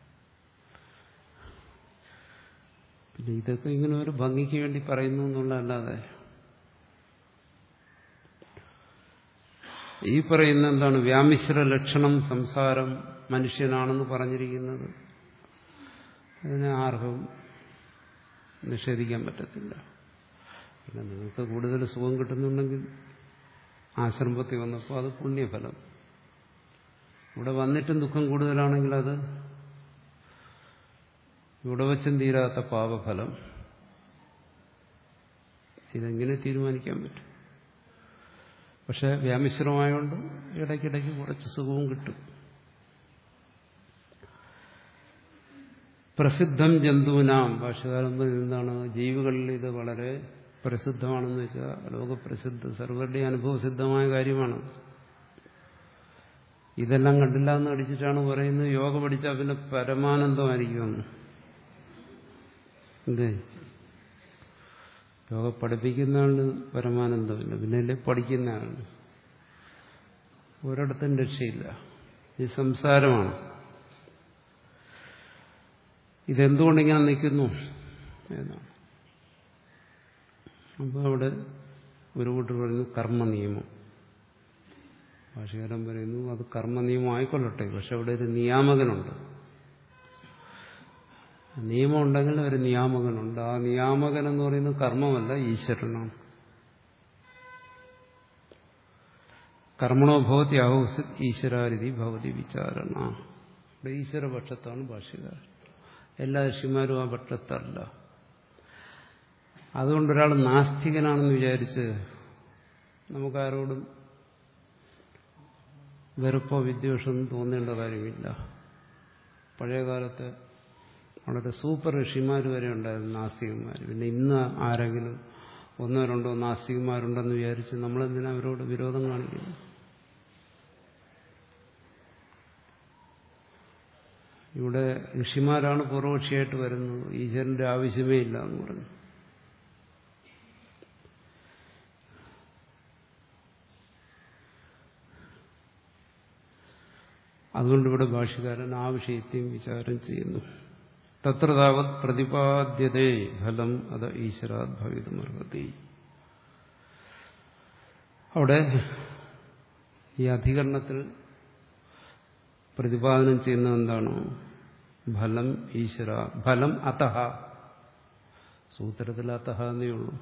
പിന്നെ ഇതൊക്കെ ഇങ്ങനെ ഒരു ഭംഗിക്ക് വേണ്ടി പറയുന്നു എന്നുള്ളതല്ലാതെ ഈ പറയുന്ന എന്താണ് വ്യാമിശ്ര ലക്ഷണം സംസാരം മനുഷ്യനാണെന്ന് പറഞ്ഞിരിക്കുന്നത് അതിനെ ആർക്കും നിഷേധിക്കാൻ പറ്റത്തില്ല പിന്നെ നിങ്ങൾക്ക് കൂടുതൽ സുഖം കിട്ടുന്നുണ്ടെങ്കിൽ ആശ്രമത്തിൽ വന്നപ്പോൾ അത് പുണ്യഫലം ഇവിടെ വന്നിട്ടും ദുഃഖം കൂടുതലാണെങ്കിൽ അത് ഇവിടെ വച്ചും തീരാത്ത പാപഫലം ഇതെങ്ങനെ തീരുമാനിക്കാൻ പറ്റും പക്ഷെ വ്യാമിശ്രമായോണ്ട് ഇടയ്ക്കിടയ്ക്ക് കുറച്ച് സുഖവും കിട്ടും പ്രസിദ്ധം ജന്തുവിനാം ഭാഷകാലം എന്താണ് ജീവികളിൽ ഇത് വളരെ പ്രസിദ്ധമാണെന്ന് വെച്ചാൽ ലോകപ്രസിദ്ധ സർവരുടെയും അനുഭവസിദ്ധമായ കാര്യമാണ് ഇതെല്ലാം കണ്ടില്ല എന്ന് അടിച്ചിട്ടാണ് പറയുന്നത് യോഗ പഠിച്ചാൽ പിന്നെ പരമാനന്ദമായിരിക്കുമെന്ന് എന്തേ യോഗ പഠിപ്പിക്കുന്ന ആളിന് പരമാനന്ദമില്ല പിന്നെ അല്ലേ പഠിക്കുന്ന ആളിന് ഒരിടത്തും രക്ഷയില്ല ഇത് സംസാരമാണ് ഇതെന്തുകൊണ്ടിങ്ങനെ നിൽക്കുന്നു എന്നാണ് അപ്പോൾ അവിടെ ഒരു കൂട്ടർ പറയുന്നു കർമ്മ നിയമം ഭാഷകാരൻ പറയുന്നു അത് കർമ്മ നിയമം ആയിക്കൊള്ളട്ടെ പക്ഷെ അവിടെ ഒരു നിയാമകനുണ്ട് നിയമം ഉണ്ടെങ്കിൽ ഒരു നിയാമകനുണ്ട് ആ നിയാമകൻ എന്ന് പറയുന്നത് കർമ്മമല്ല ഈശ്വരനാണ് കർമ്മണോ ഭവതി അഹോസിത് ഈശ്വരാരിതി ഭവതി വിചാരണ ഇവിടെ ഈശ്വരപക്ഷത്താണ് ഭാഷകാരൻ എല്ലാ ഋഷിമാരും ആ പക്ഷത്തല്ല അതുകൊണ്ട് ഒരാൾ നാസ്തികനാണെന്ന് വിചാരിച്ച് നമുക്കാരോടും വെറുപ്പോ വിദ്വേഷമൊന്നും തോന്നേണ്ട കാര്യമില്ല പഴയകാലത്ത് വളരെ സൂപ്പർ ഋഷിമാർ വരെ ഉണ്ടായിരുന്നു നാസ്തികന്മാർ പിന്നെ ഇന്ന് ആരെങ്കിലും ഒന്നോ രണ്ടോ നാസ്തികന്മാരുണ്ടെന്ന് വിചാരിച്ച് നമ്മളെന്തിനാ അവരോട് വിരോധം കാണിക്കുന്നു ഇവിടെ ഋഷിമാരാണ് പൂർവപക്ഷിയായിട്ട് വരുന്നത് ഈശ്വരന്റെ ആവശ്യമേ ഇല്ല എന്ന് പറഞ്ഞു അതുകൊണ്ട് ഇവിടെ ഭാഷകാരൻ ആ വിഷയത്തെയും വിചാരം ചെയ്യുന്നു തത്ര താവത് പ്രതിപാദ്യതേ ഫലം അത് ഈശ്വരാത് ഭവിതമർഹതി അവിടെ ഈ അധികരണത്തിൽ പ്രതിപാദനം ചെയ്യുന്നത് എന്താണ് ഫലം ഈശ്വര ഫലം അതഹ സൂത്രത്തിൽ അതഹ എന്നേ ഉള്ളൂ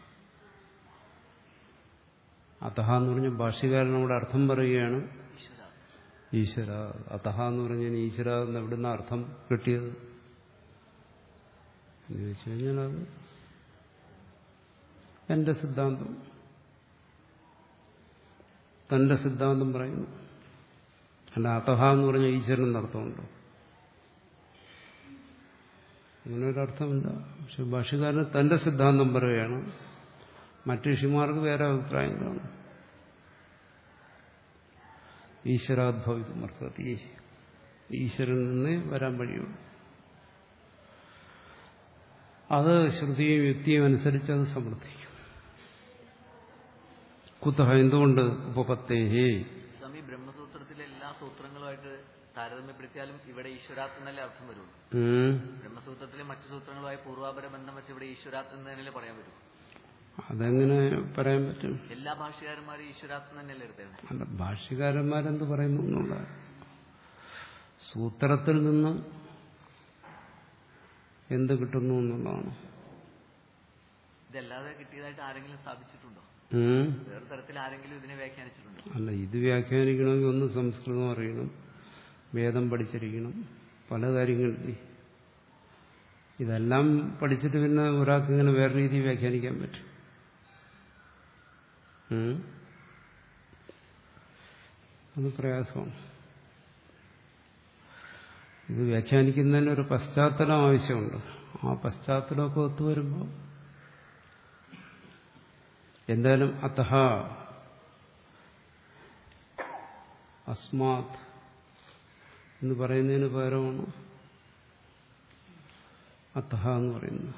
അതഹ എന്ന് പറഞ്ഞ ഭാഷ്യകാരനോട് അർത്ഥം പറയുകയാണ് ഈശ്വര അതഹ എന്ന് പറഞ്ഞാൽ ഈശ്വര എന്ന് എവിടുന്ന അർത്ഥം കിട്ടിയത് എന്ന് ചോദിച്ചു കഴിഞ്ഞാൽ അത് എന്റെ സിദ്ധാന്തം തന്റെ സിദ്ധാന്തം പറയുന്നു അല്ല അതഹ എന്ന് പറഞ്ഞ ഈശ്വരൻ എന്നർത്ഥമുണ്ടോ അങ്ങനെ ഒരർത്ഥമില്ല പക്ഷെ ഭാഷകാരന് തന്റെ സിദ്ധാന്തം പറയുകയാണ് മറ്റു ഋഷിമാർക്ക് വേറെ അഭിപ്രായം കാണും ഈശ്വരാദ്ഭവിതമർക്കത്തി ഈശ്വരനിൽ നിന്ന് വരാൻ വഴിയുള്ളൂ അത് ശ്രുതിയും യുക്തിയും അനുസരിച്ച് അത് സമർത്ഥിക്കും കുത്തഹ എന്തുകൊണ്ട് ഉപപത്തേഹേ സ്വാമി ബ്രഹ്മസൂത്രത്തിലെ എല്ലാ സൂത്രങ്ങളുമായിട്ട് താരതമ്യപ്പെടുത്തിയാലും ഇവിടെ ഈശ്വരാത്ത് എന്നല്ലേ അർത്ഥം വരുള്ളൂ ഉം. ബ്രഹ്മസൂത്രത്തിലെ മറ്റു സൂത്രങ്ങളുമായി പൂർവാപര ബന്ധം വെച്ച് ഇവിടെ ഈശ്വരാത്ത് എന്ന് തന്നെയല്ലേ പറയാൻ പറ്റും അതെങ്ങനെ പറയാൻ പറ്റും എല്ലാ ഭാഷകാരന്മാരും ഈശ്വരാത്ത് എന്ന് തന്നെയല്ലേ എടുത്തേണ്ടത് അല്ല ഭാഷ്യകാരന്മാരെന്ത് പറയുന്നു എന്നുള്ള സൂത്രത്തിൽ നിന്ന് എന്ത് കിട്ടുന്നു എന്നുള്ളതാണ് ഇതല്ലാതെ കിട്ടിയതായിട്ട് ആരെങ്കിലും സ്ഥാപിച്ചിട്ടുണ്ടോ ഉം. വേറെ തരത്തിൽ ആരെങ്കിലും ഇതിനെ വ്യാഖ്യാനിച്ചിട്ടുണ്ടോ അല്ല ഇത് വ്യാഖ്യാനിക്കണമെങ്കിൽ ഒന്ന് സംസ്കൃതം അറിയണം വേദം പഠിച്ചിരിക്കണം പല കാര്യങ്ങളില്ലേ ഇതെല്ലാം പഠിച്ചിട്ട് പിന്നെ ഒരാൾക്ക് ഇങ്ങനെ വേറെ രീതിയിൽ വ്യാഖ്യാനിക്കാൻ പറ്റും ഉം. അത് പ്രയാസമാണ് ഇത് വ്യാഖ്യാനിക്കുന്നതിന് ഒരു പശ്ചാത്തലം ആവശ്യമുണ്ട് ആ പശ്ചാത്തലമൊക്കെ ഒത്തുവരുമ്പോൾ എന്തായാലും അത്തഹ അസ്മാത് എന്ന് പറയുന്നതിന് പകരമാണ് അത്തഹ എന്ന് പറയുന്നത്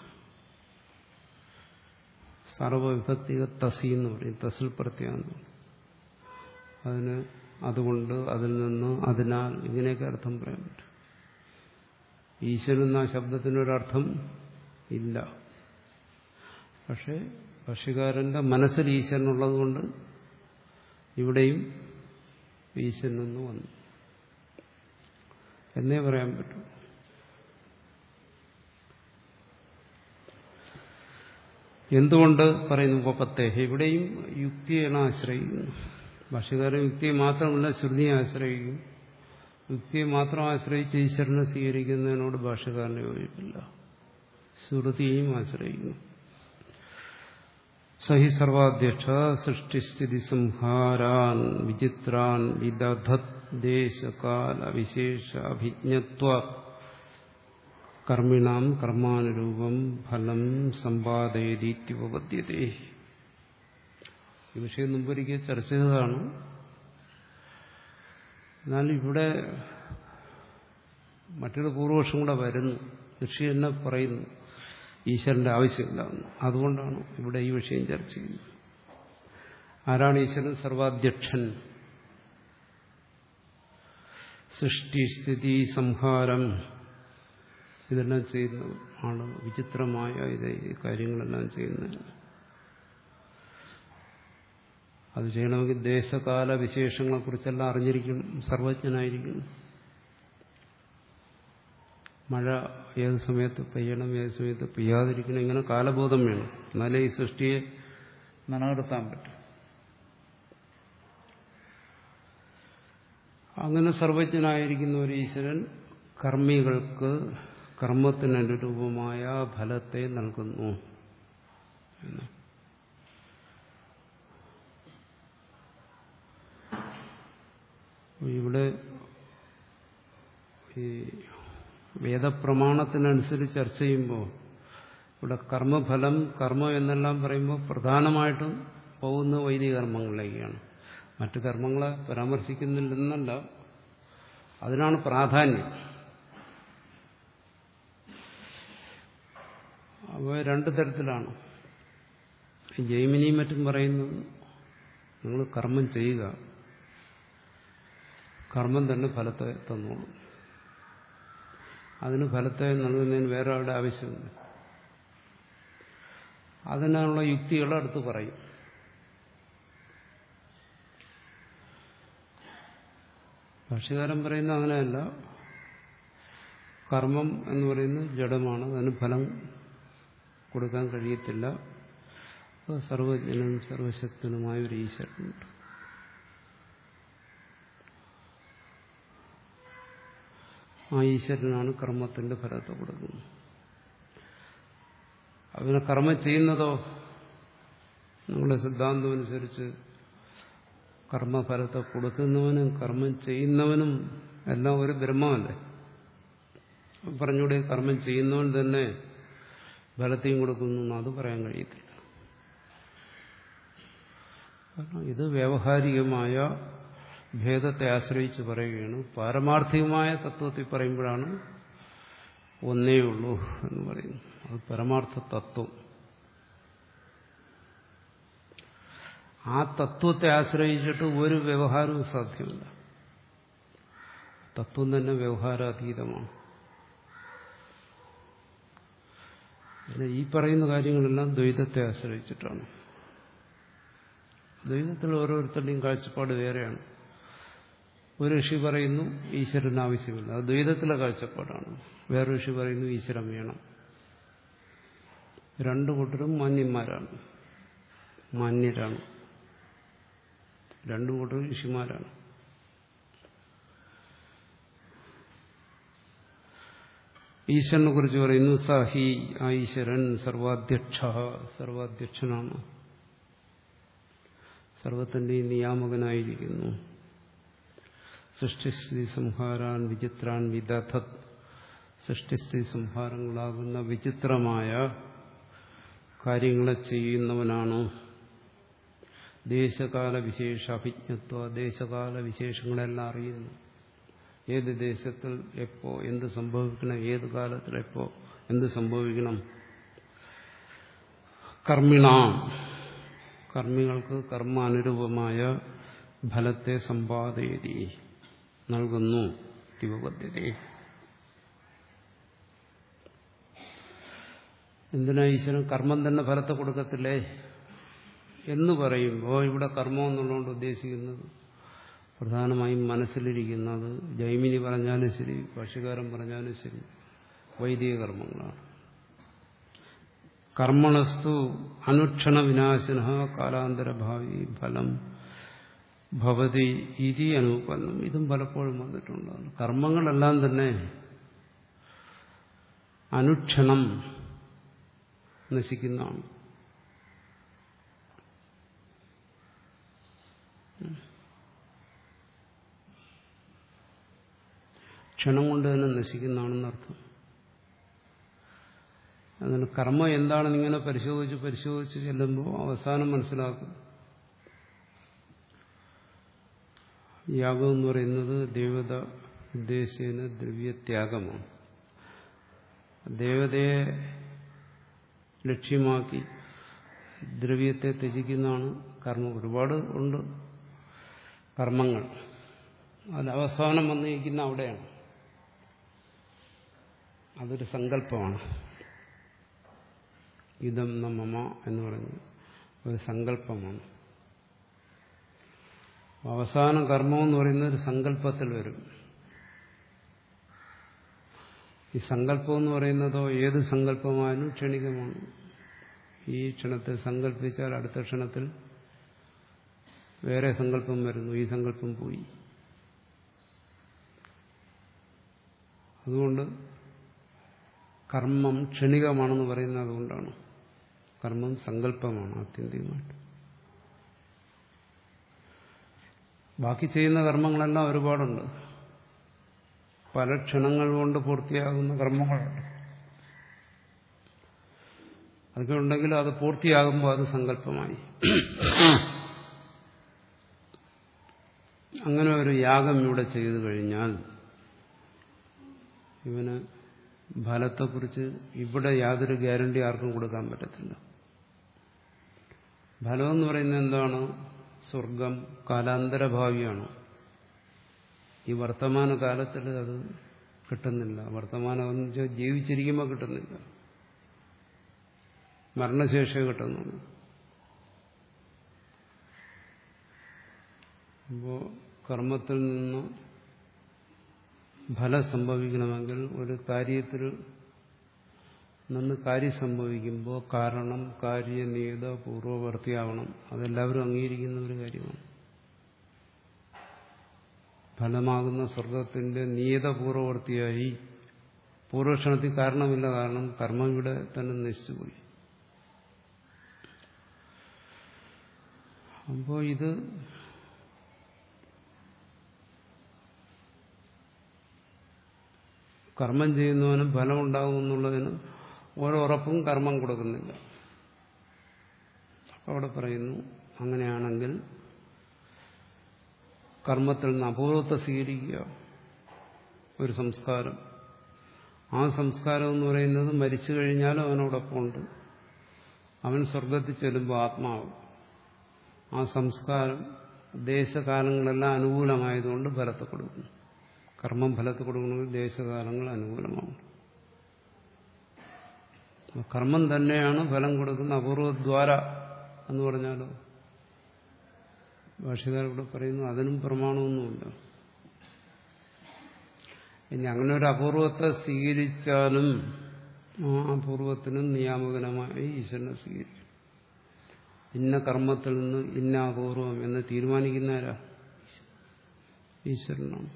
സർവവിഭക്തിക തസി എന്ന് പറയും തസിൽ പ്രത്യാന്ന് അതിന് അതുകൊണ്ട് അതിൽ നിന്ന് അതിനാൽ ഇങ്ങനെയൊക്കെ അർത്ഥം പറയാൻ പറ്റും ഈശ്വരൻ എന്ന ശബ്ദത്തിനൊരർത്ഥം ഇല്ല പക്ഷേ ഭക്ഷ്യകാരന്റെ മനസ്സിൽ ഈശ്വരനുള്ളത് കൊണ്ട് ഇവിടെയും ഈശ്വരനെന്ന് വന്നു എന്നേ പറയാൻ പറ്റൂ എന്തുകൊണ്ട് പറയുന്നു ഉപപത്തേഹ ഇവിടെയും യുക്തിയാണ് ആശ്രയിക്കുന്നു ഭാഷകാരൻ യുക്തിയെ മാത്രമല്ല ശ്രുതിയെ ആശ്രയിക്കും യുക്തിയെ മാത്രം ആശ്രയിച്ച് ഈശ്വരനെ സ്വീകരിക്കുന്നതിനോട് ഭാഷകാരന് യോജിപ്പില്ല ശ്രുതിയെയും ആശ്രയിക്കുന്നു സഹി സർവാധ്യക്ഷ സൃഷ്ടിസ്ഥിതി സംഹാരാൻ വിചിത്രാൻ വിദധത് ദേശകാല വിശേഷ അഭിജ്ഞത്വ കർമ്മിണാം കർമാനുരൂപം ഫലം സമ്പാദയതീത്യുപപദ്യതേ ഈ വിഷയം മുമ്പൊരിക്കൽ ചർച്ച ചെയ്തതാണ് എന്നാൽ ഇവിടെ മറ്റൊരു പൂർവപക്ഷം കൂടെ വരുന്നു ഋഷി എന്നെ പറയുന്നു ഈശ്വരന്റെ ആവശ്യമില്ല എന്ന് അതുകൊണ്ടാണ് ഇവിടെ ഈ വിഷയം ചർച്ച ചെയ്യുന്നത് ആരാണ് ഈശ്വരൻ സർവാധ്യക്ഷൻ സൃഷ്ടി സ്ഥിതി സംഹാരം ഇതെല്ലാം ചെയ്യുന്ന ആണ് വിചിത്രമായ ഇത് ഈ കാര്യങ്ങളെല്ലാം ചെയ്യുന്നത് അത് ചെയ്യണമെങ്കിൽ ദേശകാല വിശേഷങ്ങളെക്കുറിച്ചെല്ലാം അറിഞ്ഞിരിക്കണം സർവജ്ഞനായിരിക്കണം മഴ ഏത് സമയത്ത് പെയ്യണം ഏത് സമയത്ത് പെയ്യാതിരിക്കണം ഇങ്ങനെ കാലബോധം വേണം എന്നാലേ ഈ സൃഷ്ടിയെ നിലനിർത്താൻ പറ്റും അങ്ങനെ സർവജ്ഞനായിരിക്കുന്ന ഒരു ഈശ്വരൻ കർമ്മികൾക്ക് കർമ്മത്തിനനുരൂപമായ ഫലത്തെ നൽകുന്നു എന്ന് ഇവിടെ ഈ വേദപ്രമാണത്തിനനുസരിച്ച് ചർച്ച ചെയ്യുമ്പോൾ ഇവിടെ കർമ്മഫലം കർമ്മം എന്നെല്ലാം പറയുമ്പോൾ പ്രധാനമായിട്ടും പോകുന്ന വൈദിക കർമ്മങ്ങളിലേക്കാണ് മറ്റു കർമ്മങ്ങളെ പരാമർശിക്കുന്നില്ലെന്നല്ല അതിനാണ് പ്രാധാന്യം അവ രണ്ടു തരത്തിലാണ് ജൈമിനിയും മറ്റും പറയുന്നത് നിങ്ങൾ കർമ്മം ചെയ്യുക കർമ്മം തന്നെ ഫലത്തെ തന്നോളൂ അതിന് ഫലത്തെ നൽകുന്നതിന് വേറെ ആളുടെ ആവശ്യമില്ല അതിനുള്ള യുക്തികൾ അടുത്ത് പറയും ഭാഷ്യകാരൻ പറയുന്ന അങ്ങനെയല്ല കർമ്മം എന്ന് പറയുന്നത് ജഡമാണ് അതിന് ഫലം കൊടുക്കാൻ കഴിയത്തില്ല അപ്പോൾ സർവജ്ഞനും സർവശക്തനുമായ ഒരു ഈശ്വരനുണ്ട് ആ ഈശ്വരനാണ് കർമ്മത്തിന്റെ ഫലത്തെ കൊടുക്കുന്നത് അതിനെ കർമ്മം ചെയ്യുന്നതോ നിങ്ങളുടെ സിദ്ധാന്തം അനുസരിച്ച് കർമ്മഫലത്തെ കൊടുക്കുന്നവനും കർമ്മം ചെയ്യുന്നവനും എല്ലാം ഒരു ബ്രഹ്മമല്ലേ പറഞ്ഞൂടെ കർമ്മം ചെയ്യുന്നവൻ തന്നെ ഫലത്തെയും കൊടുക്കുന്നു എന്ന് അത് പറയാൻ കഴിയത്തില്ല കാരണം ഇത് വ്യാവഹാരികമായ ഭേദത്തെ ആശ്രയിച്ച് പറയുകയാണ് പാരമാർത്ഥികമായ തത്വത്തിൽ പറയുമ്പോഴാണ് ഒന്നേ ഉള്ളൂ എന്ന് പറയുന്നു അത് പരമാർത്ഥ തത്വം ആ തത്വത്തെ ആശ്രയിച്ചിട്ട് ഒരു വ്യവഹാരവും സാധ്യമല്ല തത്വം തന്നെ വ്യവഹാരാതീതമാണ് പിന്നെ ഈ പറയുന്ന കാര്യങ്ങളെല്ലാം ദ്വൈതത്തെ ആശ്രയിച്ചിട്ടാണ് ദ്വൈതത്തിൽ ഓരോരുത്തരുടെയും കാഴ്ചപ്പാട് വേറെയാണ് ഒരു ഋഷി പറയുന്നു ഈശ്വരന് ആവശ്യമില്ല അത് ദ്വൈതത്തിലെ കാഴ്ചപ്പാടാണ് വേറെ ഋഷി പറയുന്നു ഈശ്വരൻ വേണം രണ്ടു കൂട്ടരും മാന്യന്മാരാണ് മാന്യരാണ് രണ്ടു കൂട്ടരും ഋഷിമാരാണ് ഈശ്വരനെ കുറിച്ച് പറയുന്നു സഹി ആ ഈശ്വരൻ സർവാധ്യക്ഷ സർവാധ്യക്ഷനാണ് സർവത്തിൻ്റെയും നിയാമകനായിരിക്കുന്നു സൃഷ്ടിസ്ഥിതി സംഹാരാൻ വിചിത്രാൻ വിദധത് സൃഷ്ടിസ്ഥിതി സംഹാരങ്ങളാകുന്ന വിചിത്രമായ കാര്യങ്ങളെ ചെയ്യുന്നവനാണ് ദേശകാല വിശേഷ അഭിജ്ഞത്വ ദേശകാല വിശേഷങ്ങളെല്ലാം അറിയുന്നു ഏത് ദേശത്തിൽ എപ്പോ എന്ത് സംഭവിക്കണം ഏത് കാലത്തിൽ എപ്പോ എന്ത് സംഭവിക്കണം കർമ്മിണ കർമ്മികൾക്ക് കർമാനുരൂപമായ ഫലത്തെ സമ്പാദയതി നൽകുന്നു ദിവപദ്ധ്യത എന്തിനാ ഈശ്വരൻ കർമ്മം തന്നെ ഫലത്തെ കൊടുക്കത്തില്ലേ എന്ന് പറയുമ്പോൾ ഇവിടെ കർമ്മം എന്നുള്ളതുകൊണ്ട് ഉദ്ദേശിക്കുന്നത് പ്രധാനമായും മനസ്സിലിരിക്കുന്നത് ജൈമിനി പറഞ്ഞാലും ശരി ഭാഷ്യകാരൻ പറഞ്ഞാലും ശരി വൈദിക കർമ്മങ്ങളാണ് കർമ്മണസ്തു അനുക്ഷണ വിനാശന കാലാന്തരഭാവി ഫലം ഭവതി ഇതി അനുപന്നം ഇതും പലപ്പോഴും വന്നിട്ടുണ്ട് കർമ്മങ്ങളെല്ലാം തന്നെ അനുക്ഷണം നശിക്കുന്നതാണ് ക്ഷണം കൊണ്ട് തന്നെ നശിക്കുന്നതാണെന്നർത്ഥം അതിന് കർമ്മം എന്താണെന്ന് ഇങ്ങനെ പരിശോധിച്ച് പരിശോധിച്ച് ചെല്ലുമ്പോൾ അവസാനം മനസ്സിലാക്കും യാഗം എന്ന് പറയുന്നത് ദേവത ഉദ്ദേശിക്കുന്ന ദ്രവ്യത്യാഗമാണ് ദേവതയെ ലക്ഷ്യമാക്കി ദ്രവ്യത്തെ ത്യജിക്കുന്നതാണ് കർമ്മം ഒരുപാട് ഉണ്ട് കർമ്മങ്ങൾ അതിൽ അവസാനം വന്നിരിക്കുന്ന അവിടെയാണ് അതൊരു സങ്കല്പമാണ് ഇതം നമ്മമ എന്ന് പറയുന്നത് ഒരു സങ്കല്പമാണ് അവസാനം കർമ്മം എന്ന് പറയുന്നത് ഒരു സങ്കല്പത്തിൽ വരും ഈ സങ്കല്പം എന്ന് പറയുന്നതോ ഏത് സങ്കല്പമായാലും ക്ഷണികമാണ് ഈ ക്ഷണത്തിൽ സങ്കല്പിച്ചാൽ അടുത്ത ക്ഷണത്തിൽ വേറെ സങ്കല്പം വരുന്നു ഈ സങ്കല്പം പോയി അതുകൊണ്ട് കർമ്മം ക്ഷണികമാണെന്ന് പറയുന്നത് അതുകൊണ്ടാണ് കർമ്മം സങ്കല്പമാണ് ആത്യന്തികമായിട്ട് ബാക്കി ചെയ്യുന്ന കർമ്മങ്ങളെല്ലാം ഒരുപാടുണ്ട് പല ക്ഷണങ്ങൾ കൊണ്ട് പൂർത്തിയാകുന്ന കർമ്മങ്ങളുണ്ട് അതൊക്കെ ഉണ്ടെങ്കിൽ അത് പൂർത്തിയാകുമ്പോൾ അത് സങ്കല്പമായി അങ്ങനെ ഒരു യാഗം ഇവിടെ ചെയ്തു കഴിഞ്ഞാൽ ഇവന് ഫലത്തെക്കുറിച്ച് ഇവിടെ യാതൊരു ഗ്യാരണ്ടി ആർക്കും കൊടുക്കാൻ പറ്റത്തില്ല ഫലം എന്ന് പറയുന്നത് എന്താണ് സ്വർഗം കാലാന്തരഭാവിയാണ് ഈ വർത്തമാന കാലത്തിൽ അത് കിട്ടുന്നില്ല വർത്തമാനം എന്ന് വെച്ചാൽ ജീവിച്ചിരിക്കുമ്പോൾ കിട്ടുന്നില്ല മരണശേഷം കിട്ടുന്നുള്ളൂ അപ്പോൾ കർമ്മത്തിൽ നിന്ന് ഫലം സംഭവിക്കണമെങ്കിൽ ഒരു കാര്യത്തിൽ നിന്ന് കാര്യം സംഭവിക്കുമ്പോൾ കാരണം കാര്യനിയത പൂർവവർത്തിയാവണം അതെല്ലാവരും അംഗീകരിക്കുന്ന ഒരു കാര്യമാണ് ഫലമാകുന്ന സ്വർഗത്തിന്റെ നിയതപൂർവവർത്തിയായി പൂർവക്ഷണത്തിൽ കാരണമില്ല കാരണം കർമ്മം ഇവിടെ തന്നെ നശിച്ചുപോയി അപ്പോൾ ഇത് കർമ്മം ചെയ്യുന്നവന് ഫലം ഉണ്ടാകും എന്നുള്ളതിന് ഓരോ ഉറപ്പും കർമ്മം കൊടുക്കുന്നില്ല അപ്പോൾ അവിടെ പറയുന്നു അങ്ങനെയാണെങ്കിൽ കർമ്മത്തിൽ നിന്ന് അപൂർവത്തെ സ്വീകരിക്കുക ഒരു സംസ്കാരം ആ സംസ്കാരം എന്ന് പറയുന്നത് മരിച്ചു കഴിഞ്ഞാലും അവനോടൊപ്പമുണ്ട് അവൻ സ്വർഗത്തിൽ ചെല്ലുമ്പോൾ ആത്മാവ് ആ സംസ്കാരം ദേശകാലങ്ങളെല്ലാം അനുകൂലമായതുകൊണ്ട് ഫലത്തെ കൊടുക്കുന്നു കർമ്മം ഫലത്തെ കൊടുക്കണമെങ്കിൽ ദേശകാലങ്ങൾ അനുകൂലമാവും കർമ്മം തന്നെയാണ് ഫലം കൊടുക്കുന്ന അപൂർവദ്വാര എന്ന് പറഞ്ഞാലോ ഭാഷകാരോട് പറയുന്നു അതിനും പ്രമാണമൊന്നുമില്ല ഇനി അങ്ങനെ ഒരു അപൂർവത്തെ സ്വീകരിച്ചാലും ആ പൂർവത്തിനും നിയാമകനമായി ഈശ്വരനെ സ്വീകരിക്കും ഇന്ന കർമ്മത്തിൽ നിന്ന് ഇന്ന അപൂർവം എന്ന് തീരുമാനിക്കുന്നവരാ ഈശ്വരനാണ്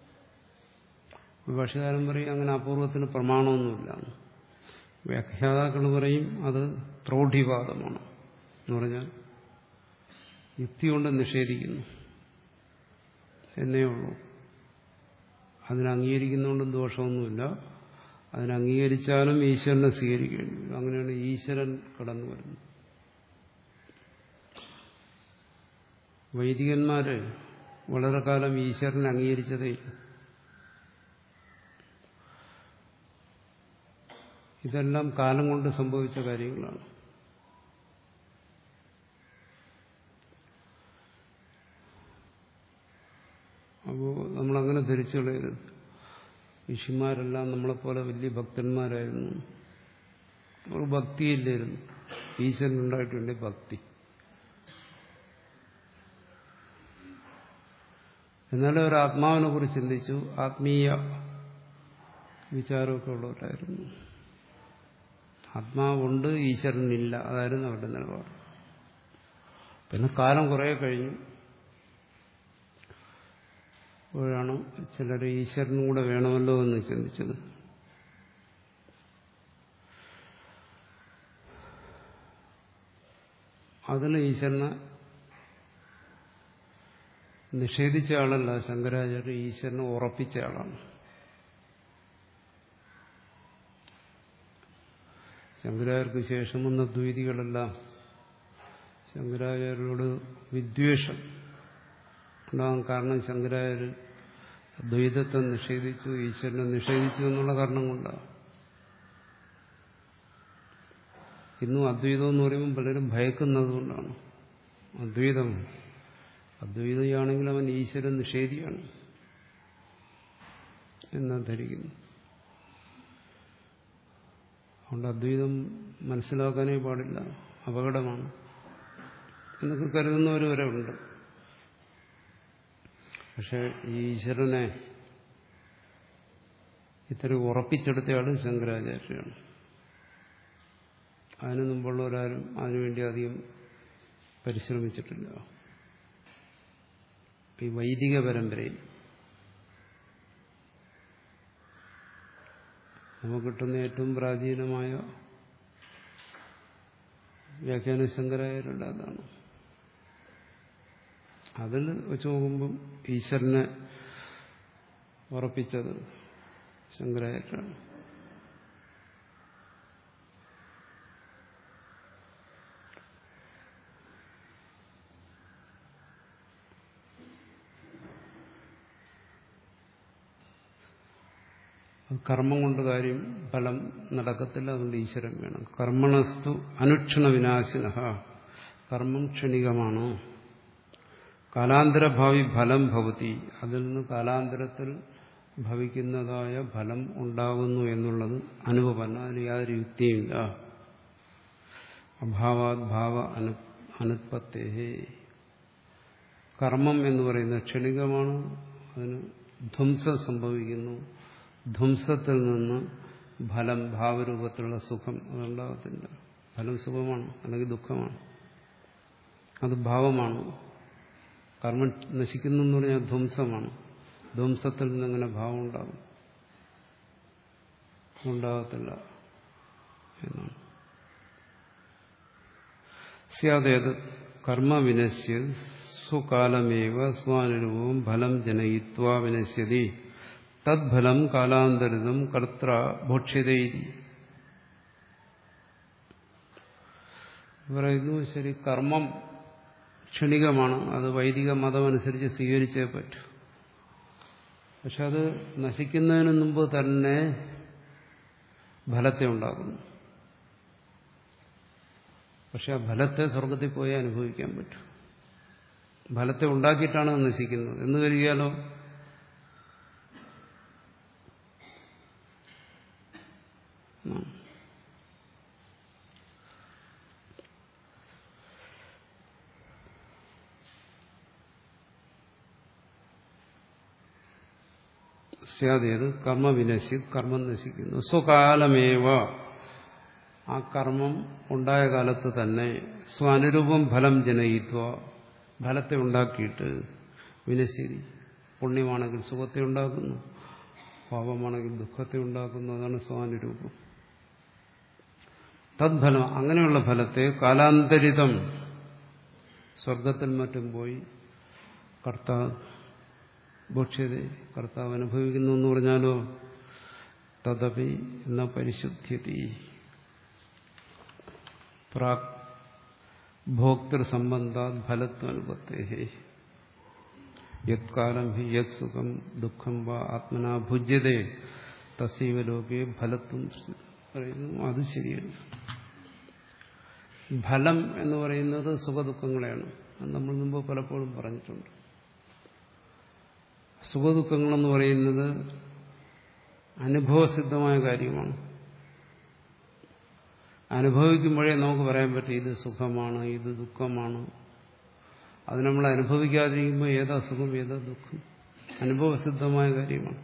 ഭാഷകാരൻ പറയും അങ്ങനെ അപൂർവത്തിന് പ്രമാണമൊന്നുമില്ല വ്യാഖ്യാതാക്കൾ പറയും അത് പ്രൗഢിവാദമാണ് എന്ന് പറഞ്ഞാൽ യുക്തി കൊണ്ട് നിഷേധിക്കുന്നു എന്നേ ഉള്ളൂ അതിനെ അംഗീകരിക്കുന്നതുകൊണ്ടും ദോഷമൊന്നുമില്ല അതിനെ അംഗീകരിച്ചാലും ഈശ്വരനെ സ്വീകരിക്കേണ്ടി വരും അങ്ങനെയാണ് ഈശ്വരൻ കടന്നു വരുന്നത് വൈദികന്മാര് വളരെ കാലം ഈശ്വരനെ അംഗീകരിച്ചതേ ഇതെല്ലാം കാലം കൊണ്ട് സംഭവിച്ച കാര്യങ്ങളാണ് അപ്പോൾ നമ്മളങ്ങനെ ധരിച്ചു കളയരുത് ഋഷിമാരെല്ലാം നമ്മളെപ്പോലെ വലിയ ഭക്തന്മാരായിരുന്നു അവർ ഭക്തിയില്ലായിരുന്നു ഈശ്വരനുണ്ടായിട്ടുണ്ട് ഭക്തി എന്നാലും ഒരു ആത്മാവിനെ കുറിച്ച് ചിന്തിച്ചു ആത്മീയ വിചാരമൊക്കെ ഉള്ളവരായിരുന്നു ആത്മാവുണ്ട് ഈശ്വരനില്ല അതായിരുന്നു അവരുടെ നിലപാട് പിന്നെ കാലം കുറേ കഴിഞ്ഞു അപ്പോഴാണ് ചിലർ ഈശ്വരനും കൂടെ വേണമല്ലോ എന്ന് ചിന്തിച്ചത് അതിന് ഈശ്വരനെ നിഷേധിച്ച ആളല്ല ശങ്കരാചാര്യ ഈശ്വരനെ ഉറപ്പിച്ച ആളാണ് ശങ്കരാചാര്യർക്ക് ശേഷം വന്ന ദ്വൈതികളെല്ലാം ശങ്കരാചാര്യരോട് വിദ്വേഷം ഉണ്ടാകാൻ കാരണം ശങ്കരാചാര്യ ദ്വൈതത്തെ നിഷേധിച്ചു ഈശ്വരനെ നിഷേധിച്ചു എന്നുള്ള കാരണം കൊണ്ടാണ് ഇന്നും അദ്വൈതം എന്ന് പറയുമ്പോൾ പലരും ഭയക്കുന്നത് കൊണ്ടാണ് അദ്വൈതം അദ്വൈതയാണെങ്കിൽ അവൻ ഈശ്വരൻ നിഷേധിയാണ് എന്നാ ധരിക്കുന്നു അതുകൊണ്ട് അദ്വൈതം മനസ്സിലാക്കാനേ പാടില്ല അപകടമാണ് എന്നൊക്കെ കരുതുന്നവർ വരെ ഉണ്ട് പക്ഷെ ഈ ഈശ്വരനെ ഇത്രയും ഉറപ്പിച്ചെടുത്തയാൾ ശങ്കരാചാര്യയാണ് അതിനു മുമ്പുള്ളവരാരും അതിനുവേണ്ടി അധികം പരിശ്രമിച്ചിട്ടില്ല ഈ വൈദിക പരമ്പരയിൽ നമുക്ക് കിട്ടുന്ന ഏറ്റവും പ്രാചീനമായ വ്യാഖ്യാന ശങ്കരാചാര്യരുടെ അതാണ് അതിൽ വെച്ച് നോക്കുമ്പം ഈശ്വരനെ ഉറപ്പിച്ചത് ശങ്കരാചാര്യാണ് കർമ്മം കൊണ്ട് കാര്യം ഫലം നടക്കത്തില്ല അതുകൊണ്ട് ഈശ്വരൻ വേണം കർമ്മണസ്തു അനുക്ഷണ വിനാശിന കർമ്മം ക്ഷണികമാണ് കാലാന്തരഭാവി ഫലം ഭവതി അതിൽ നിന്ന് കാലാന്തരത്തിൽ ഭവിക്കുന്നതായ ഫലം ഉണ്ടാകുന്നു എന്നുള്ളത് അനുഭവം അതിന് യാതൊരു യുക്തിയില്ല അഭാവാത് ഭാവ അനു അനുത്പത്തേ കർമ്മം എന്ന് പറയുന്നത് ക്ഷണികമാണ് അതിന് ധ്വംസം സംഭവിക്കുന്നു ധ്വംസത്തിൽ നിന്ന് ഫലം ഭാവരൂപത്തിലുള്ള സുഖം അതുണ്ടാകത്തില്ല ഫലം സുഖമാണ് അല്ലെങ്കിൽ ദുഃഖമാണ് അത് ഭാവമാണ് കർമ്മം നശിക്കുന്നു എന്ന് പറഞ്ഞാൽ ധ്വംസമാണ് ധ്വംസത്തിൽ നിന്നങ്ങനെ ഭാവം ഉണ്ടാകും ഉണ്ടാകത്തില്ല എന്നാണ് സ്യാദേത് കർമ്മവിനശ്യ സ്വകാലമേവ സ്വാനുരൂപം ഫലം ജനയിത്വാ വിനശ്യതി തദ്ഫലം കാലാന്തരിതം കർത്ര ഭക്ഷ്യതയിരി പറയുന്നു ശരി കർമ്മം ക്ഷണികമാണ് അത് വൈദിക മതമനുസരിച്ച് സ്വീകരിച്ചേ പറ്റൂ പക്ഷെ അത് നശിക്കുന്നതിന് മുമ്പ് തന്നെ ഫലത്തെ ഉണ്ടാകുന്നു പക്ഷെ ആ ഫലത്തെ സ്വർഗത്തിൽ പോയി അനുഭവിക്കാൻ പറ്റും ഫലത്തെ ഉണ്ടാക്കിയിട്ടാണ് അത് നശിക്കുന്നത് എന്ന് കരുതിയാലോ സ്യാദേത് കർമ്മവിനശി കർമ്മം നശിക്കുന്നു സ്വകാലമേവ ആ കർമ്മം ഉണ്ടായ കാലത്ത് തന്നെ സ്വാനുരൂപം ഫലം ജനയിത്വ ഫലത്തെ ഉണ്ടാക്കിയിട്ട് വിനശ്ശേരി പുണ്യമാണെങ്കിൽ സുഖത്തെ ഉണ്ടാക്കുന്നു പാപമാണെങ്കിൽ ദുഃഖത്തെ ഉണ്ടാക്കുന്നു അതാണ് സ്വാനുരൂപം തദ്ഫലം അങ്ങനെയുള്ള ഫലത്തെ കാലാന്തരിതം സ്വർഗത്തിൽ മറ്റും പോയി കർത്താവ് ഭക്ഷ്യത കർത്താവ് അനുഭവിക്കുന്നു എന്ന് പറഞ്ഞാലോ തദപി എന്ന പരിശുദ്ധ്യതി പ്രാക് ഭോക്തൃസംബന്ധ ഫലത്വനുപത്തേ യത്കാലം ഹി യത് സുഖം ദുഃഖം വാ ആത്മനാ ഭുജ്യതേ തസീവ ലോകെ ഫലത്വം പറയുന്നു അത് ശരിയാണ് ഫലം എന്ന് പറയുന്നത് സുഖദുഃഖങ്ങളെയാണ് അത് നമ്മൾ മുമ്പ് പലപ്പോഴും പറഞ്ഞിട്ടുണ്ട് സുഖദുഃഖങ്ങളെന്ന് പറയുന്നത് അനുഭവസിദ്ധമായ കാര്യമാണ് അനുഭവിക്കുമ്പോഴേ നമുക്ക് പറയാൻ പറ്റും ഇത് സുഖമാണ് ഇത് ദുഃഖമാണ് അത് നമ്മൾ അനുഭവിക്കാതിരിക്കുമ്പോൾ ഏതാ സുഖം ഏതാ ദുഃഖം അനുഭവസിദ്ധമായ കാര്യമാണ്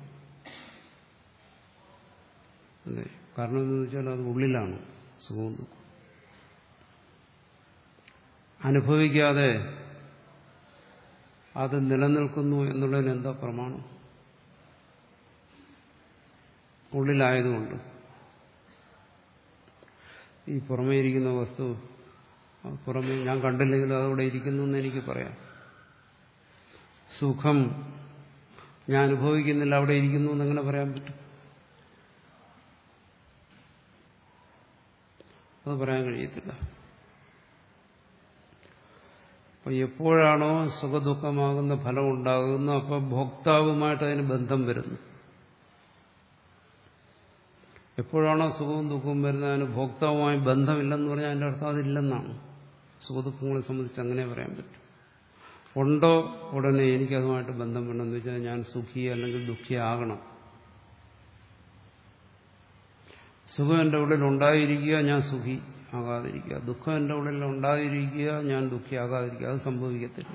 അല്ലേ കാരണം എന്താണെന്ന് വെച്ചാൽ അത് ഉള്ളിലാണ് സുഖവും ദുഃഖം അനുഭവിക്കാതെ അത് നിലനിൽക്കുന്നു എന്നുള്ളതിന് എന്താ പ്രമാണം ഉള്ളിലായതുകൊണ്ട് ഈ പുറമേ ഇരിക്കുന്ന വസ്തു പുറമേ ഞാൻ കണ്ടില്ലെങ്കിലും അതവിടെ ഇരിക്കുന്നു എന്ന് എനിക്ക് പറയാം സുഖം ഞാൻ അനുഭവിക്കുന്നില്ല അവിടെ ഇരിക്കുന്നു എന്നെങ്ങനെ പറയാൻ പറ്റും അത് പറയാൻ കഴിയത്തില്ല അപ്പൊ എപ്പോഴാണോ സുഖദുഃഖമാകുന്ന ഫലം ഉണ്ടാകുന്നു അപ്പൊ ഭോക്താവുമായിട്ട് അതിന് ബന്ധം വരുന്നു എപ്പോഴാണോ സുഖവും ദുഃഖവും വരുന്നത് അതിന് ഭോക്താവുമായി ബന്ധമില്ലെന്ന് പറഞ്ഞാൽ അതിൻ്റെ അർത്ഥം അതില്ലെന്നാണ് സുഖദുഃഖങ്ങളെ സംബന്ധിച്ച് അങ്ങനെ പറയാൻ പറ്റും ഉണ്ടോ ഉടനെ എനിക്കതുമായിട്ട് ബന്ധം വേണമെന്ന് വെച്ചാൽ ഞാൻ സുഖി അല്ലെങ്കിൽ ദുഃഖിയാകണം സുഖം എൻ്റെ ഉള്ളിൽ ഉണ്ടായിരിക്കുക ഞാൻ സുഖി ആകാതിരിക്കുക ദുഃഖം എൻ്റെ ഉള്ളിൽ ഉണ്ടാതിരിക്കുക ഞാൻ ദുഃഖിയാകാതിരിക്കുക അത് സംഭവിക്കത്തില്ല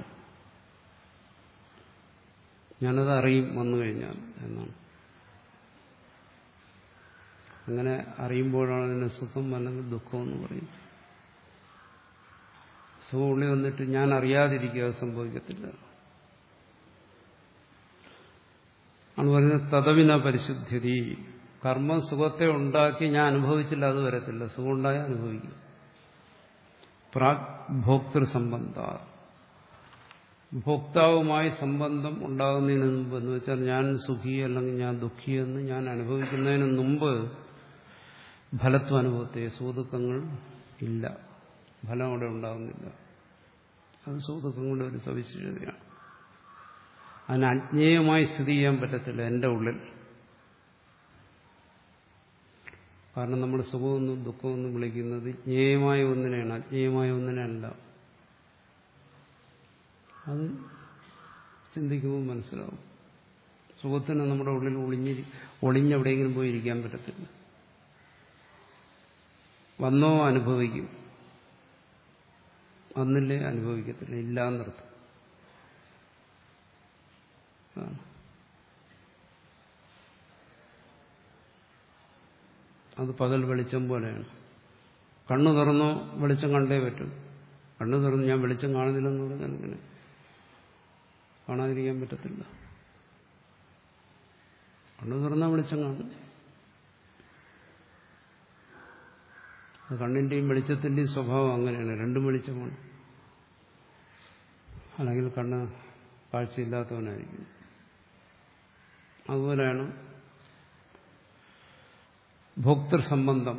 ഞാനത് അറിയും വന്നു കഴിഞ്ഞാൽ എന്നാണ് അങ്ങനെ അറിയുമ്പോഴാണ് അതിന് സുഖം അല്ലെങ്കിൽ ദുഃഖം എന്ന് പറയും സുഖം ഉള്ളിൽ വന്നിട്ട് ഞാൻ അറിയാതിരിക്കുക അത് സംഭവിക്കത്തില്ല ആണ് പറയുന്നത് തതവിന പരിശുദ്ധി കർമ്മം സുഖത്തെ ഉണ്ടാക്കി ഞാൻ അനുഭവിച്ചില്ല അത് വരത്തില്ല സുഖം ഉണ്ടായാൽ അനുഭവിക്കും പ്രാഗ് ഭോക്തൃ സംബന്ധ ഭോക്താവുമായി സംബന്ധം ഉണ്ടാകുന്നതിന് മുമ്പ് എന്ന് വെച്ചാൽ ഞാൻ സുഖി അല്ലെങ്കിൽ ഞാൻ ദുഃഖി എന്ന് ഞാൻ അനുഭവിക്കുന്നതിന് മുമ്പ് ഫലത്വ അനുഭവത്തെ സുഖദുഃഖങ്ങൾ ഇല്ല ഫലം അവിടെ ഉണ്ടാകുന്നില്ല അത് സുഖദുഃഖങ്ങളുടെ ഒരു സവിശേഷതയാണ് അതിന് അജ്ഞേയമായി സ്ഥിതി ചെയ്യാൻ പറ്റത്തില്ല എൻ്റെ ഉള്ളിൽ കാരണം നമ്മൾ സുഖമൊന്നും ദുഃഖമൊന്നും വിളിക്കുന്നത് ജ്ഞേയമായ ഒന്നിനെയാണ് അജ്ഞേയമായ ഒന്നിനല്ല അത് ചിന്തിക്കുമ്പോൾ മനസ്സിലാവും സുഖത്തിന് നമ്മുടെ ഉള്ളിൽ ഒളിഞ്ഞി ഒളിഞ്ഞെവിടെയെങ്കിലും പോയി ഇരിക്കാൻ പറ്റത്തില്ല വന്നോ അനുഭവിക്കും വന്നില്ലേ അനുഭവിക്കത്തില്ല ഇല്ല എന്നർത്ഥം അത് പകൽ വെളിച്ചം പോലെയാണ് കണ്ണു തുറന്നോ വെളിച്ചം കണ്ടേ പറ്റും കണ്ണു തുറന്ന് ഞാൻ വെളിച്ചം കാണുന്നില്ലെന്ന് പറഞ്ഞാൽ ഇങ്ങനെ കാണാതിരിക്കാൻ പറ്റത്തില്ല കണ്ണു തുറന്നാൽ വെളിച്ചം കാണും അത് കണ്ണിന്റെയും വെളിച്ചത്തിന്റെയും സ്വഭാവം അങ്ങനെയാണ് രണ്ടും വെളിച്ചമാണ് അല്ലെങ്കിൽ കണ്ണ് കാഴ്ചയില്ലാത്തവനായിരിക്കും അതുപോലെയാണ് ഭോക്തൃസംബന്ധം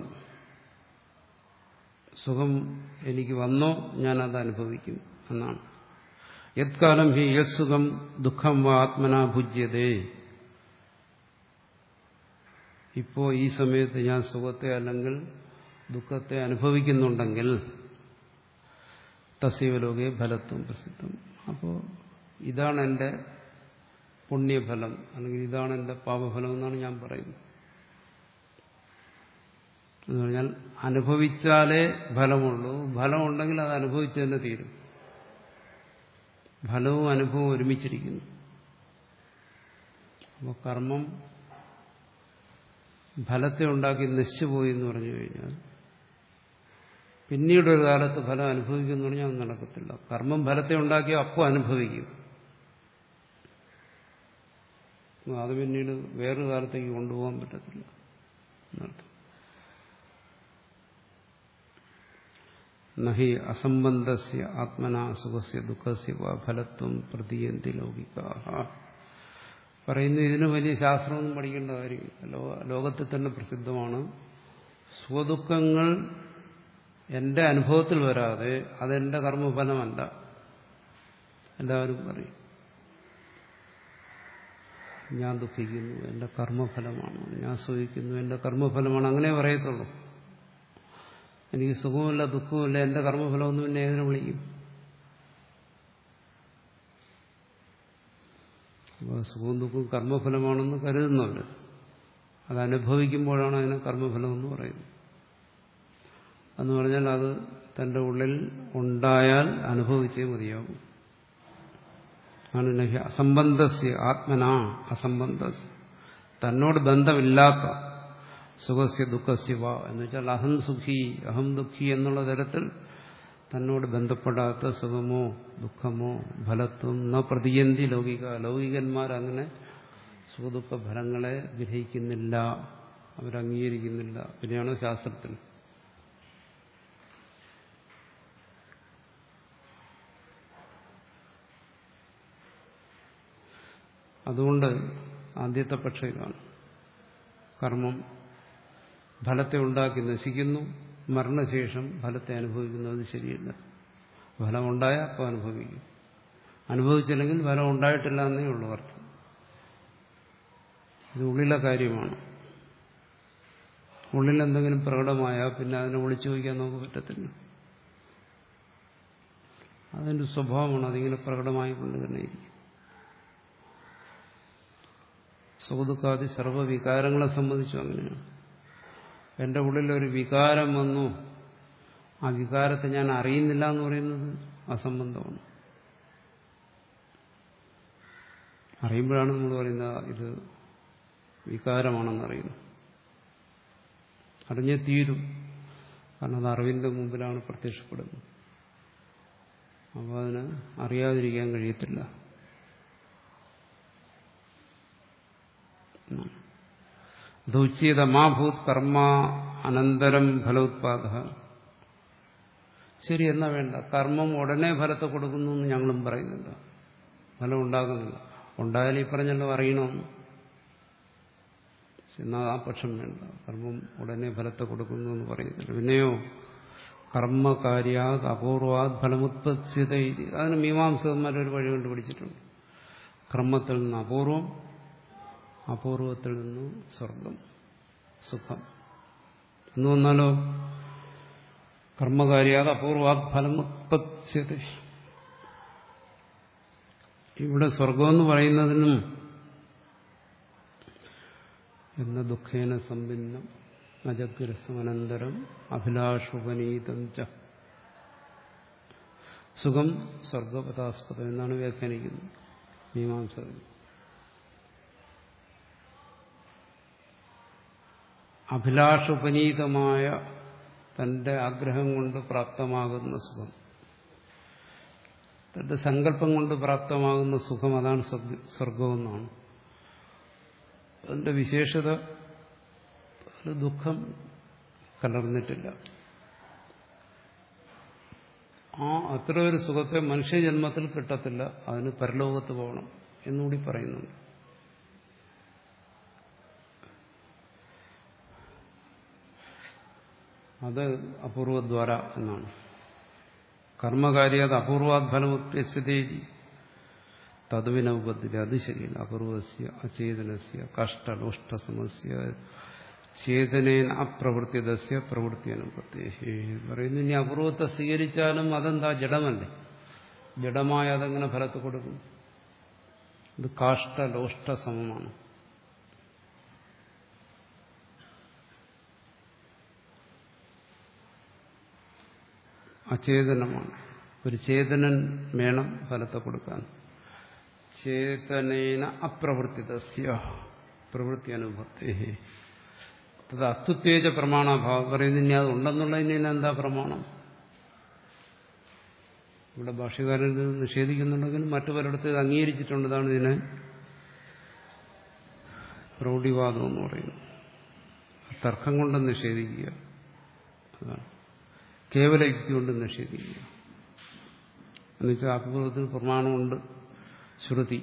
സുഖം എനിക്ക് വന്നോ ഞാനത് അനുഭവിക്കും എന്നാണ് യത്കാലം ഹി യത് സുഖം ദുഃഖം വാ ആത്മനാ ഭുജ്യതേ ഇപ്പോ ഈ സമയത്ത് ഞാൻ സുഖത്തെ അല്ലെങ്കിൽ ദുഃഖത്തെ അനുഭവിക്കുന്നുണ്ടെങ്കിൽ തസീവലോകെ ഫലത്വം പ്രസിദ്ധം അപ്പോൾ ഇതാണ് എൻ്റെ പുണ്യഫലം അല്ലെങ്കിൽ ഇതാണ് എൻ്റെ പാപഫലം എന്നാണ് ഞാൻ പറയുന്നത് എന്ന് പറഞ്ഞാൽ അനുഭവിച്ചാലേ ഫലമുള്ളൂ ഫലമുണ്ടെങ്കിൽ അത് അനുഭവിച്ചു തന്നെ തീരും ഫലവും അനുഭവവും ഒരുമിച്ചിരിക്കുന്നു അപ്പോൾ കർമ്മം ഫലത്തെ ഉണ്ടാക്കി നശിച്ചുപോയി എന്ന് പറഞ്ഞു കഴിഞ്ഞാൽ പിന്നീട് ഒരു കാലത്ത് ഫലം അനുഭവിക്കുന്നു പറഞ്ഞാൽ അത് നടക്കത്തില്ല കർമ്മം ഫലത്തെ ഉണ്ടാക്കിയോ അപ്പോൾ അനുഭവിക്കും അത് പിന്നീട് വേറൊരു കാലത്തേക്ക് കൊണ്ടുപോകാൻ പറ്റത്തില്ല എന്നർത്ഥം നഹി അസംബന്ധസ്യ ആത്മനാ സുഖസ്യ ദുഃഖസ്യ വാ ഫലത്വം പ്രതിയന്തി ലൗകികാഹ പറയുന്നു ഇതിന് വലിയ ശാസ്ത്രമൊന്നും പഠിക്കേണ്ട കാര്യമില്ല ലോകത്തിൽ തന്നെ പ്രസിദ്ധമാണ് സ്വദുഃഖങ്ങൾ എന്റെ അനുഭവത്തിൽ വരാതെ അതെന്റെ കർമ്മഫലമല്ല എല്ലാവരും പറയും ഞാൻ ദുഃഖിക്കുന്നു എന്റെ കർമ്മഫലമാണ് ഞാൻ സുഖിക്കുന്നു എന്റെ കർമ്മഫലമാണ് അങ്ങനെ പറയത്തുള്ളൂ എനിക്ക് സുഖമില്ല ദുഃഖമില്ല എന്റെ കർമ്മഫലമൊന്നും പിന്നെ ഏതിനെ വിളിക്കും അപ്പോൾ സുഖവും ദുഃഖവും കർമ്മഫലമാണെന്ന് കരുതുന്നവർ അത് അനുഭവിക്കുമ്പോഴാണ് അതിനെ കർമ്മഫലം എന്ന് പറയുന്നത് എന്ന് പറഞ്ഞാൽ അത് തന്റെ ഉള്ളിൽ ഉണ്ടായാൽ അനുഭവിച്ചേ മതിയാവും ആണ് നഹി അസംബന്ധസ്യ ആത്മനാ അസംബന്ധ തന്നോട് ബന്ധമില്ലാത്ത സുഖസ്യ ദുഃഖസ്യ വ എന്ന് വെച്ചാൽ അഹം സുഖി അഹം ദുഃഖി എന്നുള്ള തരത്തിൽ തന്നോട് ബന്ധപ്പെടാത്ത സുഖമോ ദുഃഖമോ ഫലത്വം ന പ്രതിയന്തി ലൗകിക ലൗകികന്മാരങ്ങനെ സുഖദുഃഖ ഫലങ്ങളെ ഗ്രഹിക്കുന്നില്ല അവരംഗീകരിക്കുന്നില്ല പിന്നെയാണ് ശാസ്ത്രത്തിൽ അതുകൊണ്ട് ആദ്യത്തെ പക്ഷം ഇതാണ് കർമ്മം ഫലത്തെ ഉണ്ടാക്കി നശിക്കുന്നു മരണശേഷം ഫലത്തെ അനുഭവിക്കുന്നത് ശരിയല്ല ഫലം ഉണ്ടായ അപ്പോൾ അനുഭവിക്കും അനുഭവിച്ചില്ലെങ്കിൽ ഫലം ഉണ്ടായിട്ടില്ല എന്നേ ഉള്ളൂ അർത്ഥം ഇത് ഉള്ളിലെ കാര്യമാണ് ഉള്ളിൽ എന്തെങ്കിലും പ്രകടമായാൽ പിന്നെ അതിനെ ഒളിച്ചു വയ്ക്കാൻ നമുക്ക് പറ്റത്തില്ല അതിൻ്റെ സ്വഭാവമാണ് അതിങ്ങനെ പ്രകടമായിക്കൊണ്ട് തന്നെ ഇരിക്കും സുഖദുഃഖാദി സർവ്വവികാരങ്ങളെ സംബന്ധിച്ചും അങ്ങനെയാണ് എൻ്റെ ഉള്ളിൽ ഒരു വികാരം വന്നു ആ വികാരത്തെ ഞാൻ അറിയുന്നില്ല എന്ന് പറയുന്നത് അസംബന്ധമാണ് അറിയുമ്പോഴാണ് നമ്മൾ പറയുന്നത് ഇത് വികാരമാണെന്ന് അറിയുന്നു അറിഞ്ഞേ തീരും കാരണം അത് അറിവിന്റെ മുമ്പിലാണ് പ്രത്യക്ഷപ്പെടുന്നത് അപ്പോൾ അതിന് അറിയാതിരിക്കാൻ കഴിയത്തില്ല ദൗച്യത മാഭൂത് കർമ്മ അനന്തരം ഫലോത്പാദ ശരി എന്നാ വേണ്ട കർമ്മം ഉടനെ ഫലത്തെ കൊടുക്കുന്നു എന്ന് ഞങ്ങളും പറയുന്നില്ല ഫലം ഉണ്ടാകുന്നില്ല ഉണ്ടായാലും ഈ പറഞ്ഞല്ലോ അറിയണമെന്ന് എന്നാൽ ആ പക്ഷം വേണ്ട കർമ്മം ഉടനെ ഫലത്തെ കൊടുക്കുന്നു എന്ന് പറയുന്നില്ല പിന്നെയോ കർമ്മകാര്യാത് അപൂർവാത് ഫലമുത്പത്തിത അതിന് മീമാംസകന്മാരൊരു വഴി കണ്ടുപിടിച്ചിട്ടുണ്ട് കർമ്മത്തിൽ നിന്ന് അപൂർവം അപൂർവത്തിൽ നിന്ന് സ്വർഗം സുഖം എന്ന് വന്നാലോ കർമ്മകാര്യാത് അപൂർവാത് ഫലമുത്പത്തിയത് ഇവിടെ സ്വർഗമെന്ന് പറയുന്നതിനും എന്ന ദുഃഖേന സമ്പിന്നം അജഗ്രസ്മനന്തരം അഭിലാഷോപനീതം ച സുഖം സ്വർഗപഥാസ്പദം എന്നാണ് വ്യാഖ്യാനിക്കുന്നത് മീമാംസകൻ അഭിലാഷോപനീതമായ തന്റെ ആഗ്രഹം കൊണ്ട് പ്രാപ്തമാകുന്ന സുഖം തന്റെ സങ്കല്പം കൊണ്ട് പ്രാപ്തമാകുന്ന സുഖം അതാണ് സ്വർഗമെന്നാണ് അതിന്റെ വിശേഷത ദുഃഖം കലർന്നിട്ടില്ല ആ അത്ര ഒരു സുഖത്തെ മനുഷ്യജന്മത്തിൽ കിട്ടത്തില്ല അതിന് പരലോകത്ത് പോകണം എന്നുകൂടി പറയുന്നുണ്ട് അത് അപൂർവദ്വാര എന്നാണ് കർമ്മകാര്യത് അപൂർവാത് ഫലമുത്യസ്ഥിതി തതുവിന ഉപദ്ധ്യത അത് ശരിയല്ല അപൂർവസ്യ അചേതനസ്യ കഷ്ടലോഷ്ട സമസ്യ ചേതനേന അപ്രവൃത്തിതസ്യ പ്രവൃത്തി അനുപത്തി പറയുന്നു ഇനി അപൂർവത്തെ സ്വീകരിച്ചാലും അതെന്താ ജഡമല്ലേ ജഡമായ അതെങ്ങനെ ഫലത്ത് കൊടുക്കും ഇത് കാഷ്ടലോഷ്ട സമമാണ് അചേതനമാണ് ഒരു ചേതനൻ വേണം ഫലത്തെ കൊടുക്കാൻ ചേതനേന അപ്രവൃത്തിതസ്യ പ്രവൃത്തി അനുഭവത്തെ അത് അസ്തുത്വേജ പ്രമാണാഭാവം പറയുന്നത് ഇനി അത് ഉണ്ടെന്നുള്ളതിന് എന്താ പ്രമാണം ഇവിടെ ഭാഷകാരൻ ഇത് നിഷേധിക്കുന്നുണ്ടെങ്കിലും മറ്റു പലയിടത്ത് ഇത് അംഗീകരിച്ചിട്ടുണ്ട് ഇതാണ് ഇതിനെ പ്രൗഢിവാദം എന്ന് പറയുന്നത് തർക്കം കൊണ്ട് നിഷേധിക്കുക അതാണ് കേവല യുക്തി കൊണ്ട് നിഷേധിക്കുക എന്നുവെച്ചാൽ അപൂർവത്തിൽ പ്രമാണമുണ്ട് ശ്രുതി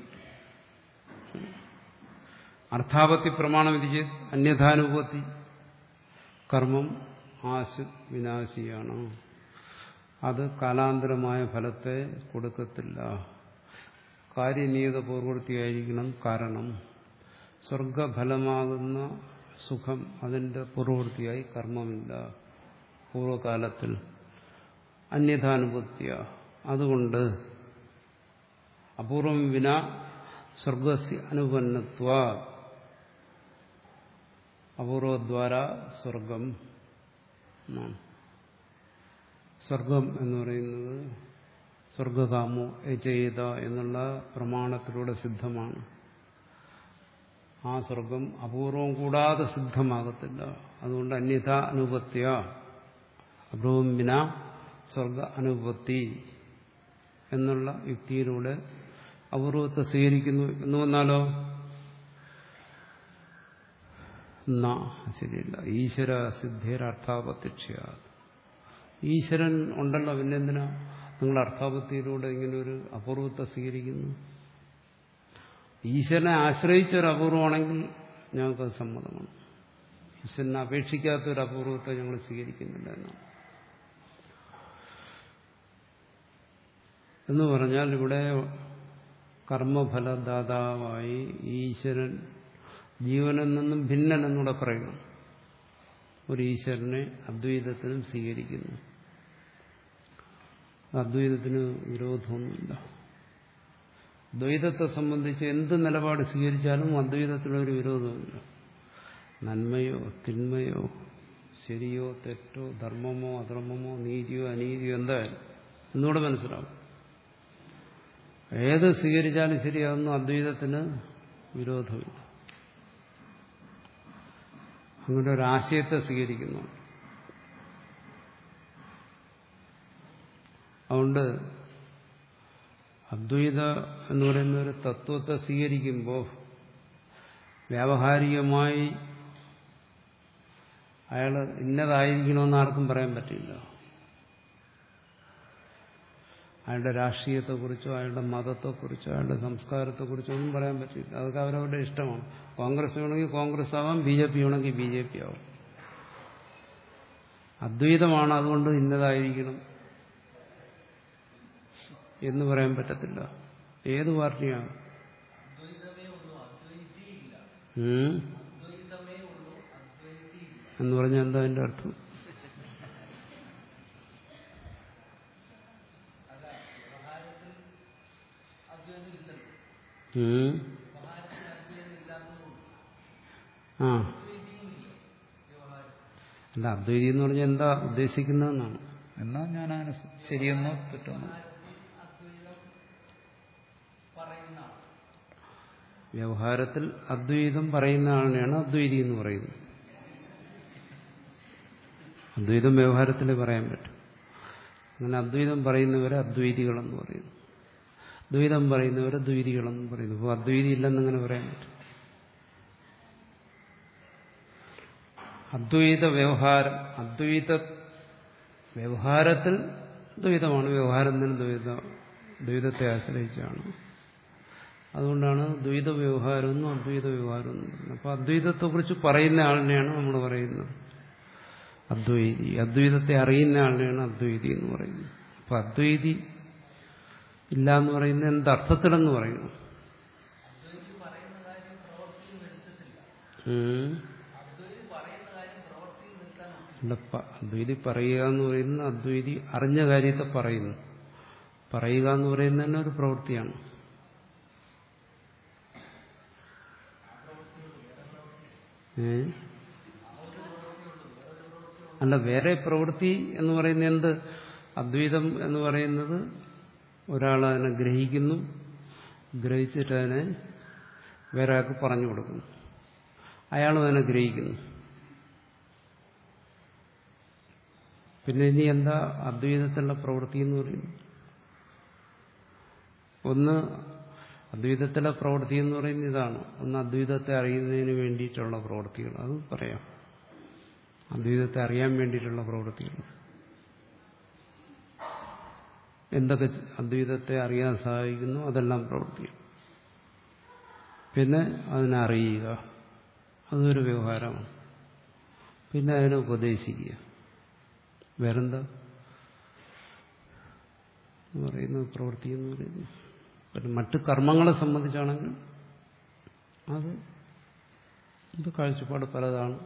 അർത്ഥാപത്തി പ്രമാണം വിധിച്ച് അന്യഥാനുപത്തി കർമ്മം ആശു വിനാശിയാണ് അത് കാലാന്തരമായ ഫലത്തെ കൊടുക്കത്തില്ല കാര്യനിയത പൂർവൃത്തിയായിരിക്കണം കാരണം സ്വർഗഫലമാകുന്ന സുഖം അതിന്റെ പൂർവൃത്തിയായി കർമ്മമില്ല പൂർവകാലത്തിൽ അന്യഥാനുഭൂത്യ അതുകൊണ്ട് അപൂർവം വിന സ്വർഗസ്യ അനുപന്നത്വ അപൂർവദ്വാര സ്വർഗം എന്നാണ് സ്വർഗം എന്ന് പറയുന്നത് സ്വർഗകാമോ ചെയ്ത എന്നുള്ള പ്രമാണത്തിലൂടെ സിദ്ധമാണ് ആ സ്വർഗം അപൂർവം കൂടാതെ സിദ്ധമാകത്തില്ല അതുകൊണ്ട് അന്യഥ അനുപത്യ അപൂർവം വിന സ്വർഗ അനുപത്തി എന്നുള്ള യുക്തിയിലൂടെ അപൂർവത്തെ സ്വീകരിക്കുന്നു എന്ന് വന്നാലോ എന്നാ ശരിയല്ല ഈശ്വര സിദ്ധിരർത്ഥാപത്യക്ഷ ഈശ്വരൻ ഉണ്ടല്ലോ പിന്നെ എന്തിനാ നിങ്ങൾ അർത്ഥാപത്തിയിലൂടെ ഇങ്ങനെ ഒരു അപൂർവത്തെ സ്വീകരിക്കുന്നു ഈശ്വരനെ ആശ്രയിച്ച ഒരു അപൂർവമാണെങ്കിൽ ഞങ്ങൾക്കത് സമ്മതമാണ് ഈശ്വരനെ അപേക്ഷിക്കാത്ത ഒരു അപൂർവത്തെ ഞങ്ങൾ സ്വീകരിക്കുന്നില്ല എന്നാണ് എന്ന് പറഞ്ഞാൽ ഇവിടെ കർമ്മഫലദാതാവായി ഈശ്വരൻ ജീവനിൽ നിന്നും ഭിന്നൻ എന്നൂടെ പറയണം ഒരു ഈശ്വരനെ അദ്വൈതത്തിനും സ്വീകരിക്കുന്നു അദ്വൈതത്തിന് വിരോധമൊന്നുമില്ല ദ്വൈതത്തെ സംബന്ധിച്ച് എന്ത് നിലപാട് സ്വീകരിച്ചാലും അദ്വൈതത്തിനൊരു വിരോധമില്ല നന്മയോ തിന്മയോ ശരിയോ തെറ്റോ ധർമ്മമോ അധർമ്മമോ നീതിയോ അനീതിയോ എന്തായാലും എന്നൂടെ മനസ്സിലാവും ഏത് സ്വീകരിച്ചാലും ശരി അതൊന്നും അദ്വൈതത്തിന് വിരോധമില്ല അങ്ങനെ ഒരു ആശയത്തെ സ്വീകരിക്കുന്നു അതുകൊണ്ട് അദ്വൈത എന്ന് പറയുന്ന ഒരു തത്വത്തെ സ്വീകരിക്കുമ്പോൾ വ്യാവഹാരികമായി അയാൾ ഇന്നതായിരിക്കണമെന്ന് ആർക്കും പറയാൻ പറ്റില്ല അയാളുടെ രാഷ്ട്രീയത്തെക്കുറിച്ചോ അയാളുടെ മതത്തെക്കുറിച്ചോ അയാളുടെ സംസ്കാരത്തെക്കുറിച്ചോ ഒന്നും പറയാൻ പറ്റില്ല അതൊക്കെ അവരവരുടെ ഇഷ്ടമാണ് കോൺഗ്രസ് വേണമെങ്കിൽ കോൺഗ്രസ് ആവാം ബി ജെ പി വേണമെങ്കിൽ ബി ജെ പി ആവാം അദ്വൈതമാണ് അതുകൊണ്ട് ഇന്നതായിരിക്കണം എന്ന് പറയാൻ പറ്റത്തില്ല ഏത് പാർട്ടിയാണ് എന്ന് പറഞ്ഞാൽ എന്താ അതിന്റെ അർത്ഥം ആ അല്ല അദ്വൈതി എന്ന് പറഞ്ഞാൽ എന്താ ഉദ്ദേശിക്കുന്നതെന്നാണ് എന്നാ ഞാൻ അങ്ങനെ ശരിയെന്നോ തെറ്റെന്നോ വ്യവഹാരത്തിൽ അദ്വൈതം പറയുന്ന ആളിനെയാണ് അദ്വൈതി എന്ന് പറയുന്നത് അദ്വൈതം വ്യവഹാരത്തിൽ പറയാൻ പറ്റും അങ്ങനെ അദ്വൈതം പറയുന്നവരെ അദ്വൈതികളെന്ന് പറയുന്നു ദ്വൈതം പറയുന്നവരെ ദ്വൈതികളെന്ന് പറയുന്നു അപ്പോൾ അദ്വൈതി ഇല്ലെന്നങ്ങനെ പറയാൻ പറ്റും അദ്വൈത വ്യവഹാരം അദ്വൈത വ്യവഹാരത്തിൽ ദ്വൈതമാണ് വ്യവഹാരത്തിന് ദ്വൈത ദ്വൈതത്തെ ആശ്രയിച്ചാണ് അതുകൊണ്ടാണ് ദ്വൈത വ്യവഹാരമെന്നും അദ്വൈത വ്യവഹാരമെന്നും പറയുന്നത് അപ്പോൾ അദ്വൈതത്തെക്കുറിച്ച് പറയുന്ന ആളിനെയാണ് നമ്മൾ പറയുന്നത് അദ്വൈതി അദ്വൈതത്തെ അറിയുന്ന ആളിനെയാണ് അദ്വൈതി എന്ന് പറയുന്നത് അപ്പോൾ അദ്വൈതി ഇല്ല എന്ന് പറയുന്നത് എന്തർത്ഥത്തിലെന്ന് പറയുന്നു അദ്വൈതി പറയുക എന്ന് പറയുന്ന അദ്വൈതി അറിഞ്ഞ കാര്യത്തെ പറയുന്നു പറയുക എന്ന് പറയുന്നത് തന്നെ ഒരു പ്രവൃത്തിയാണ് ഏ അല്ല വേറെ പ്രവൃത്തി എന്ന് പറയുന്നത് എന്ത് അദ്വൈതം എന്ന് പറയുന്നത് ഒരാൾ അതിനെ ഗ്രഹിക്കുന്നു ഗ്രഹിച്ചിട്ട് അതിനെ വേറെ ആൾക്ക് പറഞ്ഞു കൊടുക്കുന്നു അയാളും അതിനെ ഗ്രഹിക്കുന്നു പിന്നെ ഇനി എന്താ അദ്വൈതത്തിലുള്ള പ്രവൃത്തി എന്ന് പറയുന്നത് ഒന്ന് അദ്വൈതത്തിലെ പ്രവൃത്തി എന്ന് പറയുന്നത് ഇതാണ് ഒന്ന് അദ്വൈതത്തെ അറിയുന്നതിന് വേണ്ടിയിട്ടുള്ള പ്രവൃത്തികൾ അത് പറയാം അദ്വൈതത്തെ അറിയാൻ വേണ്ടിയിട്ടുള്ള പ്രവൃത്തികൾ എന്തൊക്കെ അദ്വൈതത്തെ അറിയാൻ സഹായിക്കുന്നു അതെല്ലാം പ്രവൃത്തികൾ പിന്നെ അതിനെ അറിയുക അതൊരു വ്യവഹാരമാണ് പിന്നെ അതിനെ ഉപദേശിക്കുക വേറെന്താ എന്ന് പറയുന്നത് പ്രവൃത്തി എന്ന് പറയുന്നത് പിന്നെ മറ്റ് കർമ്മങ്ങളെ സംബന്ധിച്ചാണെങ്കിൽ അത് ഇത് കാഴ്ചപ്പാട് പലതാണ്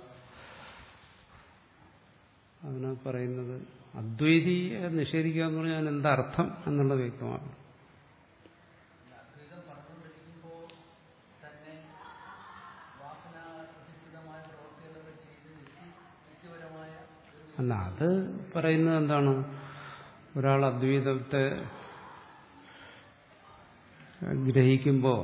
അതിനെ പറയുന്നത് അദ്വൈതിയെ നിഷേധിക്കുക എന്ന് പറഞ്ഞാൽ എന്താ അർത്ഥം എന്നുള്ളത് വ്യക്തമാണ് അല്ല അത് പറയുന്നത് എന്താണ് ഒരാൾ അദ്വൈതത്തെ ഗ്രഹിക്കുമ്പോൾ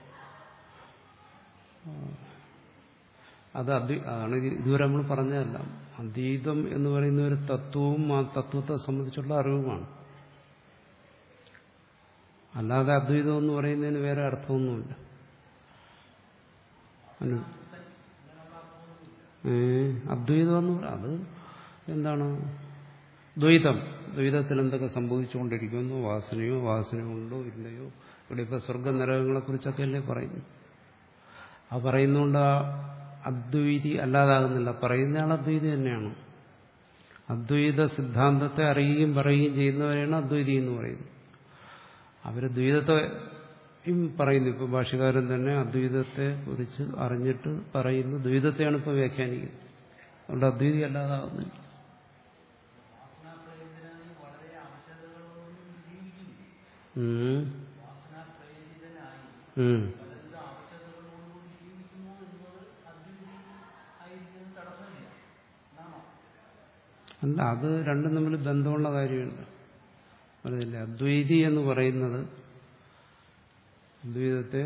അത് അദ്വൈ അതാണ് ഇതുവരെ നമ്മൾ പറഞ്ഞതല്ല അദ്വൈതം എന്ന് പറയുന്ന ഒരു തത്വവും ആ തത്വത്തെ സംബന്ധിച്ചുള്ള അറിവുമാണ് അല്ലാതെ അദ്വൈതം എന്ന് പറയുന്നതിന് വേറെ അർത്ഥമൊന്നുമില്ല അനു ഏ അദ്വൈതം എന്ന് പറ അത് എന്താണ് ദ്വൈതം ദ്വൈതത്തിൽ എന്തൊക്കെ സംഭവിച്ചുകൊണ്ടിരിക്കുന്നു വാസനയോ വാസനയോ ഉണ്ടോ ഇല്ലയോ ഇവിടെ ഇപ്പൊ സ്വർഗ നരകങ്ങളെ കുറിച്ചൊക്കെ അല്ലേ പറയുന്നു ആ പറയുന്നതുകൊണ്ട് ആ അദ്വൈതി അല്ലാതാകുന്നില്ല പറയുന്നയാൾ അദ്വൈതി തന്നെയാണ് അദ്വൈത സിദ്ധാന്തത്തെ അറിയുകയും പറയുകയും ചെയ്യുന്നവരെയാണ് അദ്വൈതി എന്ന് പറയുന്നത് അവര് ദ്വൈതത്തെ പറയുന്നു ഇപ്പൊ ഭാഷകാരൻ തന്നെ അദ്വൈതത്തെ കുറിച്ച് അറിഞ്ഞിട്ട് പറയുന്നു ദ്വൈതത്തെയാണ് ഇപ്പൊ വ്യാഖ്യാനിക്കുന്നത് അതുകൊണ്ട് അദ്വൈതി അല്ലാതാകുന്നില്ല ഉം. ഉം. അല്ല അത് രണ്ടും തമ്മിൽ ബന്ധമുള്ള കാര്യമുണ്ട് പറഞ്ഞില്ലേ അദ്വൈതി എന്ന് പറയുന്നത് അദ്വൈതത്തെ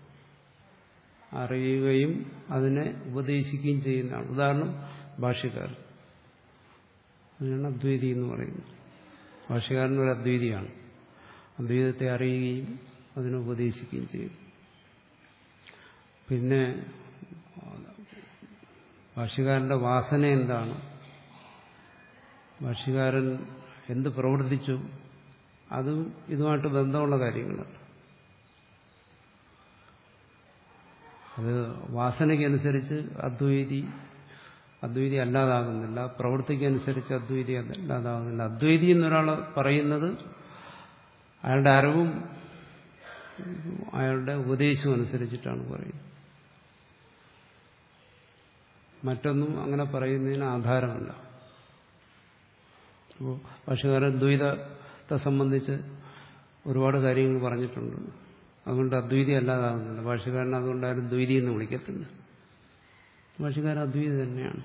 അറിയുകയും അതിനെ ഉപദേശിക്കുകയും ചെയ്യുന്നതാണ് ഉദാഹരണം ഭാഷ്യക്കാർ അതിനാണ് അദ്വൈതി എന്ന് പറയുന്നത് ഭാഷ്യക്കാരൻ ഒരു അദ്വൈതിയാണ് അദ്വൈതത്തെ അറിയുകയും അതിനെ ഉപദേശിക്കുകയും ചെയ്യും പിന്നെ ഭാഷ്യക്കാരന്റെ വാസന എന്താണ് ഭാഷ്യകാരൻ എന്ത് പ്രവർത്തിച്ചു അതും ഇതുമായിട്ട് ബന്ധമുള്ള കാര്യങ്ങളാണ് അത് വാസനയ്ക്കനുസരിച്ച് അദ്വൈതി അദ്വൈതി അല്ലാതാകുന്നില്ല പ്രവൃത്തിക്കനുസരിച്ച് അദ്വൈതി അല്ലാതാകുന്നില്ല അദ്വൈതി എന്നൊരാൾ പറയുന്നത് അയാളുടെ അറിവും അയാളുടെ ഉപദേശവും അനുസരിച്ചിട്ടാണ് പറയുന്നത് മറ്റൊന്നും അങ്ങനെ പറയുന്നതിന് ആധാരമല്ല അപ്പോൾ ഭാഷകാരൻ ദ്വൈതത്തെ സംബന്ധിച്ച് ഒരുപാട് കാര്യങ്ങൾ പറഞ്ഞിട്ടുണ്ട് അതുകൊണ്ട് അദ്വൈതി അല്ലാതാകുന്നില്ല ഭാഷകാരൻ അതുകൊണ്ടാരും ദ്വൈതി എന്ന് വിളിക്കത്തില്ല ഭാഷകാരൻ അദ്വൈതി തന്നെയാണ്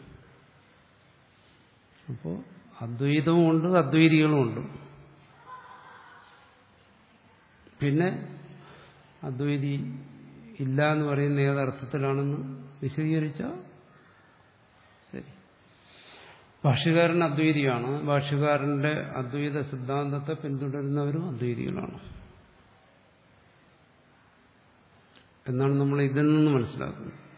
അപ്പോൾ അദ്വൈതവും ഉണ്ട് അദ്വൈതികളും ഉണ്ട് പിന്നെ അദ്വൈതി ഇല്ല എന്ന് പറയുന്ന ഏതർത്ഥത്തിലാണെന്ന് വിശദീകരിച്ചാൽ ശരി ഭാഷ്യകാരൻ അദ്വൈതിയാണ് ഭാഷ്യകാരന്റെ അദ്വൈത സിദ്ധാന്തത്തെ പിന്തുടരുന്നവരും അദ്വൈതികളാണ് എന്നാണ് നമ്മൾ ഇതിൽ നിന്ന് മനസ്സിലാക്കുന്നത്